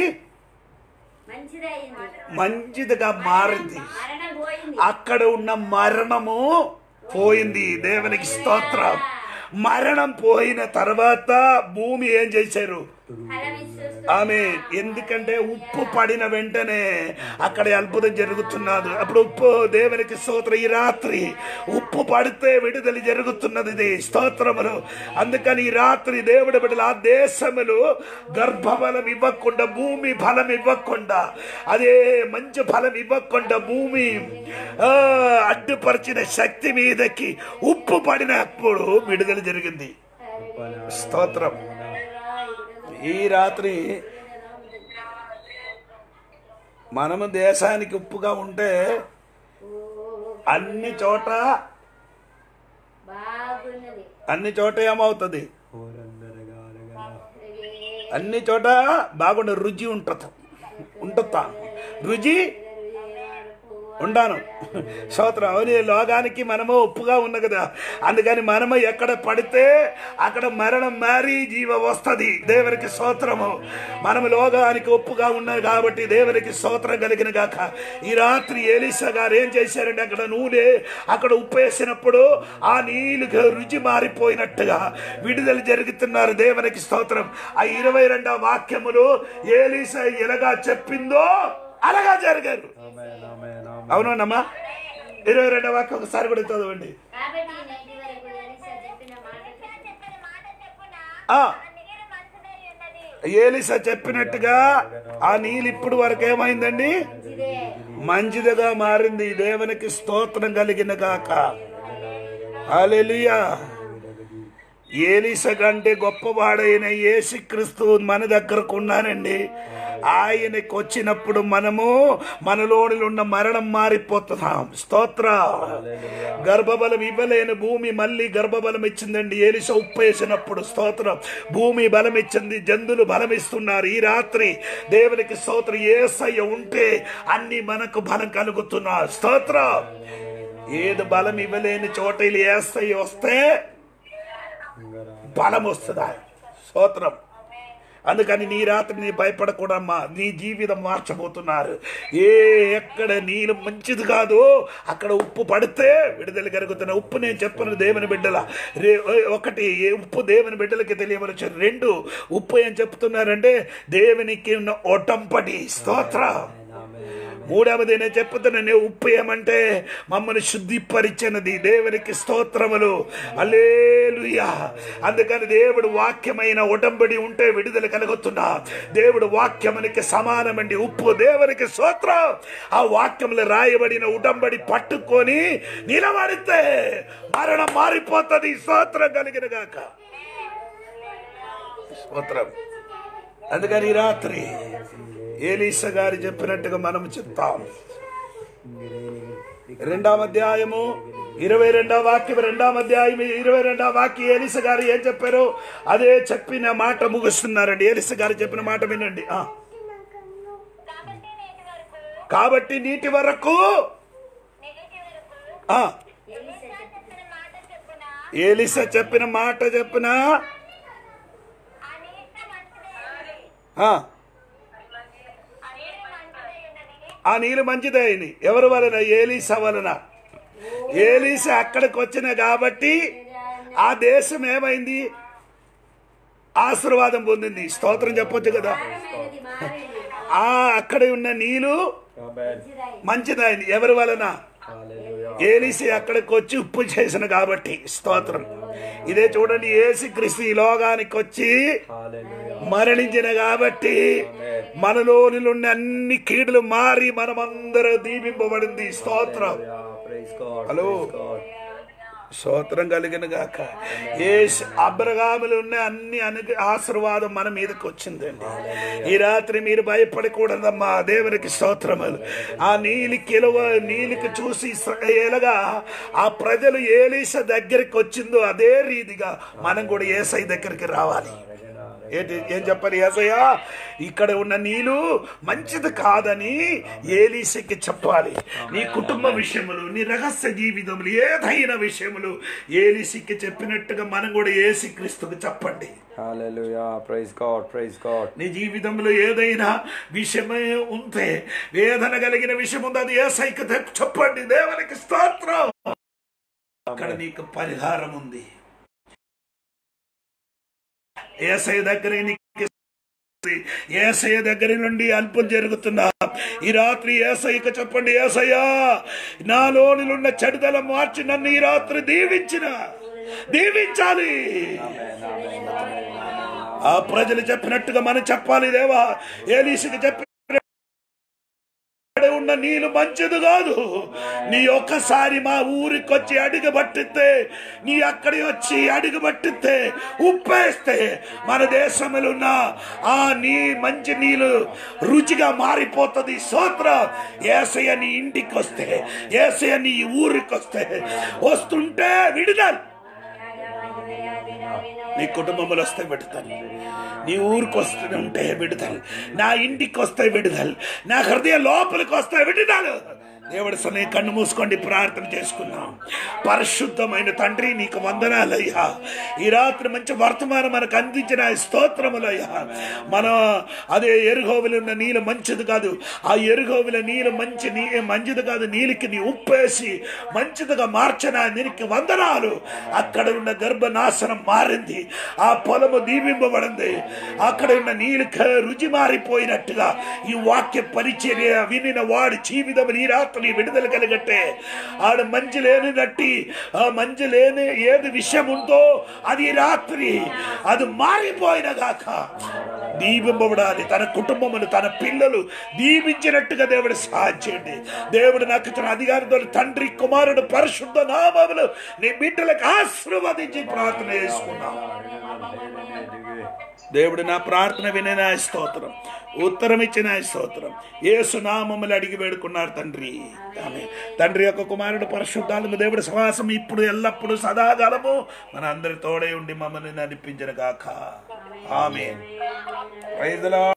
మంచిదైంది మంచిదిగా మారింది మరణం పోయింది అక్కడ ఉన్న మరణము పోయింది దేవునికి స్తోత్రం మరణం పోయిన తర్వాత భూమి ఏం చేశారు ఫలమిస్తూ ఆమె ఎందుకంటే ఉప్పు పడిన వెంటనే అక్కడ అద్భుతం జరుగుతున్నది అప్పుడు ఉప్పు దేవునికి స్తోత్రం ఈ రాత్రి ఉప్పు పడితే విడుదల జరుగుతున్నది ఇది స్తోత్రములు అందుకని ఈ రాత్రి దేవుడి బిడ్డలు ఆ దేశములు గర్భఫలం ఇవ్వకుండా భూమి ఫలం ఇవ్వకుండా అదే మంచి ఫలం ఇవ్వకుండా భూమి ఆ, అడ్డుపరిచిన శక్తి మీదకి ఉప్పు పడినప్పుడు విడుదల జరిగింది స్తోత్రం ఈ రాత్రి మనము దేశానికి ఉప్పుగా ఉంటే అన్ని చోట బాగున్నది అన్ని చోట ఏమవుతుంది అన్ని చోట బాగుండే రుచి ఉంటుంది ఉంటుందా రుచి ఉండాను స్తోత్రం అవును ఈ లోకానికి మనము ఉప్పుగా ఉన్న కదా అందుకని మనము ఎక్కడ పడితే అక్కడ మరణం మారి జీవ వస్తుంది దేవునికి స్తోత్రము మనము లోకానికి ఉప్పుగా ఉన్నది కాబట్టి దేవునికి స్తోత్రం కలిగిన గాక ఈ రాత్రి ఏలిసా గారు ఏం చేశారంటే అక్కడ నూనె అక్కడ ఉప్పు వేసినప్పుడు ఆ నీళ్ళుగా రుచి మారిపోయినట్టుగా విడుదల జరుగుతున్నారు దేవునికి స్తోత్రం ఆ ఇరవై రెండవ వాక్యములు ఏలిసా ఎలాగా చెప్పిందో అలాగా జరిగారు Amen. Amen. Amen. అవునమ్మా ఇరవై రెండవ వాక్యం ఒకసారి కూడా చదవండి కాబట్టి నేటి వరకు ఎలీసా చెప్పిన మాట చెప్పిన మాట చెప్పున ఆ. ఆ నీరు మంచిదై ఉన్నది ఏలిసా చెప్పినట్టుగా ఆ నీళ్ళు ఇప్పుడు వరకు ఏమైందండి మంచిదే మంచిదిగా మారింది దేవునికి స్తోత్రం కలిగిన గాక హల్లెలూయా ఏలిస కంటే గొప్పవాడైన యేసుక్రీస్తు మన దగ్గరకు ఉన్నానండి ఆయనకి వచ్చినప్పుడు మనము మనలోని ఉన్న మరణం మారిపోతున్నాం స్తోత్ర గర్భబలం ఇవ్వలేని భూమి మళ్ళీ గర్భబలం ఇచ్చిందండి ఏలిస ఉప్పు వేసినప్పుడు స్తోత్రం భూమి బలం ఇచ్చింది జంతువులు బలం ఇస్తున్నారు ఈ రాత్రి దేవునికి స్తోత్రం ఏసయ్య ఉంటే అన్ని మనకు బలం కలుగుతున్నారు స్తోత్రం ఏది బలం ఇవ్వలేని చోట వీళ్ళు ఏసయ్య వస్తే బలం వస్తుందా స్తోత్రం అందుకని నీ రాత్రి నీ భయపడకూడమ్మా నీ జీవితం మార్చబోతున్నారు ఏ ఎక్కడ నీళ్ళు మంచిది కాదు అక్కడ ఉప్పు పడితే విడుదల కలుగుతున్న ఉప్పు నేను చెప్పను దేవుని బిడ్డల రే ఒకటి ఏ ఉప్పు దేవుని బిడ్డలకి తెలియవలసి రెండు ఉప్పు ఏం చెప్తున్నారంటే దేవునికి ఉన్న ఒటంపటి స్తోత్రం మూడవది నేను చెప్పుతున్నాను ఉప్పు ఏమంటే మమ్మల్ని శుద్ధిపరిచినది దేవునికి స్తోత్రములు అల్లేలుయా అందుకని దేవుడు వాక్యమైన ఉడంబడి ఉంటే విడుదల కలుగుతున్నా దేవుడు వాక్యమునికి సమానమండి ఉప్పు దేవునికి స్తోత్రం ఆ వాక్యములు రాయబడిన ఉడంబడి పట్టుకొని నిలబడితే మరణం మారిపోతుంది స్తోత్రం కలిగిన గాక స్తోత్రం అందుకని ఈ రాత్రి ఏలీస గారు చెప్పినట్టుగా మనం చెప్తాం రెండవ అధ్యాయము ఇరవై రెండవ వాక్యం రెండవ అధ్యాయం ఇరవై రెండవ వాక్యం ఏలిస గారు ఏం చెప్పారు అదే చెప్పిన మాట ముగిస్తున్నారండి ఏలిస గారు చెప్పిన మాట వినండి ఆ. కాబట్టి నేటి వరకు కాబట్టి నీటి వరకు నేటి వరకు ఆ ఎలీషా చెప్పిన మాట చెప్పున ఏలిస చెప్పిన మాట చెప్పిన ఆ నీటి మంచిదైనది ఆ, ఆ నీరు మంచిదైనది ఆ నీళ్ళు మంచిదైంది ఎవరి వలన ఏలీస వలన ఏలీస అక్కడికి వచ్చిన కాబట్టి ఆ దేశం ఏమైంది ఆశీర్వాదం పొందింది స్తోత్రం చెప్పొచ్చు కదా మారమైనది మారింది ఆ అక్కడ ఉన్న నీళ్ళు Amen. మంచిదైంది ఎవరి వలన Hallelujah. ఏలిసి అక్కడికి వచ్చి ఉప్పు చేసిన కాబట్టి స్తోత్రం ఇదే చూడండి ఏసి క్రిస్తు ఈ లోకానికి వచ్చి Hallelujah. మరణించిన కాబట్టి మనలోని ఉన్న అన్ని కీడులు మారి మనమందరూ దీపింపబడింది స్తోత్రం Hallelujah. Praise God. Hello. Praise God. స్తోత్రం కలిగిన గాక ఏ అబ్రగాములు ఉన్న అన్ని అను ఆశీర్వాదం మన మీదకి వచ్చిందండి ఈ రాత్రి మీరు భయపడకూడదమ్మా దేవునికి స్తోత్రములు ఆ నీలి కిలువ నీలికి చూసి స- ఎలాగా ఆ ప్రజలు ఏలీస దగ్గరికి వచ్చిందో అదే రీతిగా మనం కూడా ఏసై దగ్గరికి రావాలి ఏంటి ఏం చెప్పాలి ఏసయ్య ఇక్కడ ఉన్న నీళ్ళు మంచిది కాదని ఏలీసకి చెప్పాలి నీ కుటుంబ విషయములు నీ రహస్య జీవితములు ఏదైన విషయములు ఏలీసికి చెప్పినట్టుగా మనం కూడా ఏసి క్రీస్తుకు చెప్పండి Hallelujah. Praise God. Praise God. నీ జీవితంలో ఏదైనా విషయమే ఉంటే వేదన కలిగిన విషయం ఉంది అది ఏసైకి తె- చెప్పండి దేవునికి స్తోత్రం అక్కడ నీకు పరిహారం ఉంది ఏసై దగ్గర నీకు ఏసయ్య దగ్గర నుండి అల్పం జరుగుతున్నా ఈ రాత్రి ఏసయ్యకు చెప్పండి ఏసయ్యా నాలోనిలున్న చెడుదల మార్చి నన్ను ఈ రాత్రి దీవించిన దీవించాలి ఆ ప్రజలు చెప్పినట్టుగా మనం చెప్పాలి దేవా ఏలీసుకి చెప్పి అక్కడ ఉన్న నీళ్ళు మంచిది కాదు నీ ఒక్కసారి మా ఊరికి వచ్చి అడుగు పట్టితే నీ అక్కడి వచ్చి అడుగు పట్టితే ఉప్పేస్తే మన దేశంలో ఉన్న ఆ నీ మంచి నీళ్ళు రుచిగా మారిపోతుంది సోత్ర ఏసయ్య నీ ఇంటికి వస్తే ఏసయ్య నీ ఊరికి వస్తే వస్తుంటే విడుదల నీ కుటుంబంలో వస్తే విడుదల నీ ఊరికి వస్తే ఉంటే విడుదల నా ఇంటికి వస్తే విడుదల నా హృదయ లోపలికి వస్తే విడుదల దేవుడి సన్ని కన్ను మూసుకోండి ప్రార్థన చేసుకున్నాం పరిశుద్ధమైన తండ్రి నీకు వందనాలయ్యా ఈ రాత్రి మంచి వర్తమానం మనకు అందించిన ఈ స్తోత్రములయ్యా మన అదే ఎరుగోవిలు ఉన్న నీళ్ళు మంచిది కాదు ఆ ఎరుగోవిల నీళ్ళు మంచి నీ మంచిది కాదు నీళ్ళకి నీ ఉప్పేసి మంచిదిగా మార్చిన నీనికి వందనాలు అక్కడ ఉన్న గర్భనాశనం మారింది ఆ పొలము దీవింపబడింది అక్కడ ఉన్న నీళ్ళు రుచి మారిపోయినట్టుగా ఈ వాక్య పరిచర్య వినిన వాడి జీవితం ఈ రాత్రి విడుదల కలిగట్టే ఆడ మంచి లేనినట్టి ఆ మంచి లేని ఏది విషయం ఉందో అది ఈ రాత్రి అది మారిపోయిన గాక దీవింపబడాలి తన కుటుంబమును తన పిల్లలు దీవించినట్టుగా దేవుడు సహాయం చేయండి దేవుడు నాకు ఇచ్చిన అధికారంతో తండ్రి కుమారుడు పరిశుద్ధ నామములు నీ బిడ్డలకు ఆశీర్వదించి ప్రార్థన చేసుకున్నాం దేవుడు నా ప్రార్థన వినే నా స్తోత్రం ఉత్తరం ఇచ్చిన నా స్తోత్రం యేసు నామములు అడిగి వేడుకున్నారు తండ్రి ఆమె తండ్రి యొక్క కుమారుడు పరిశుద్ధాలను దేవుడు సమాసం ఇప్పుడు ఎల్లప్పుడూ సదాకాలము మన అందరి తోడే ఉండి మమ్మల్ని నడిపించిన గాక ఆమె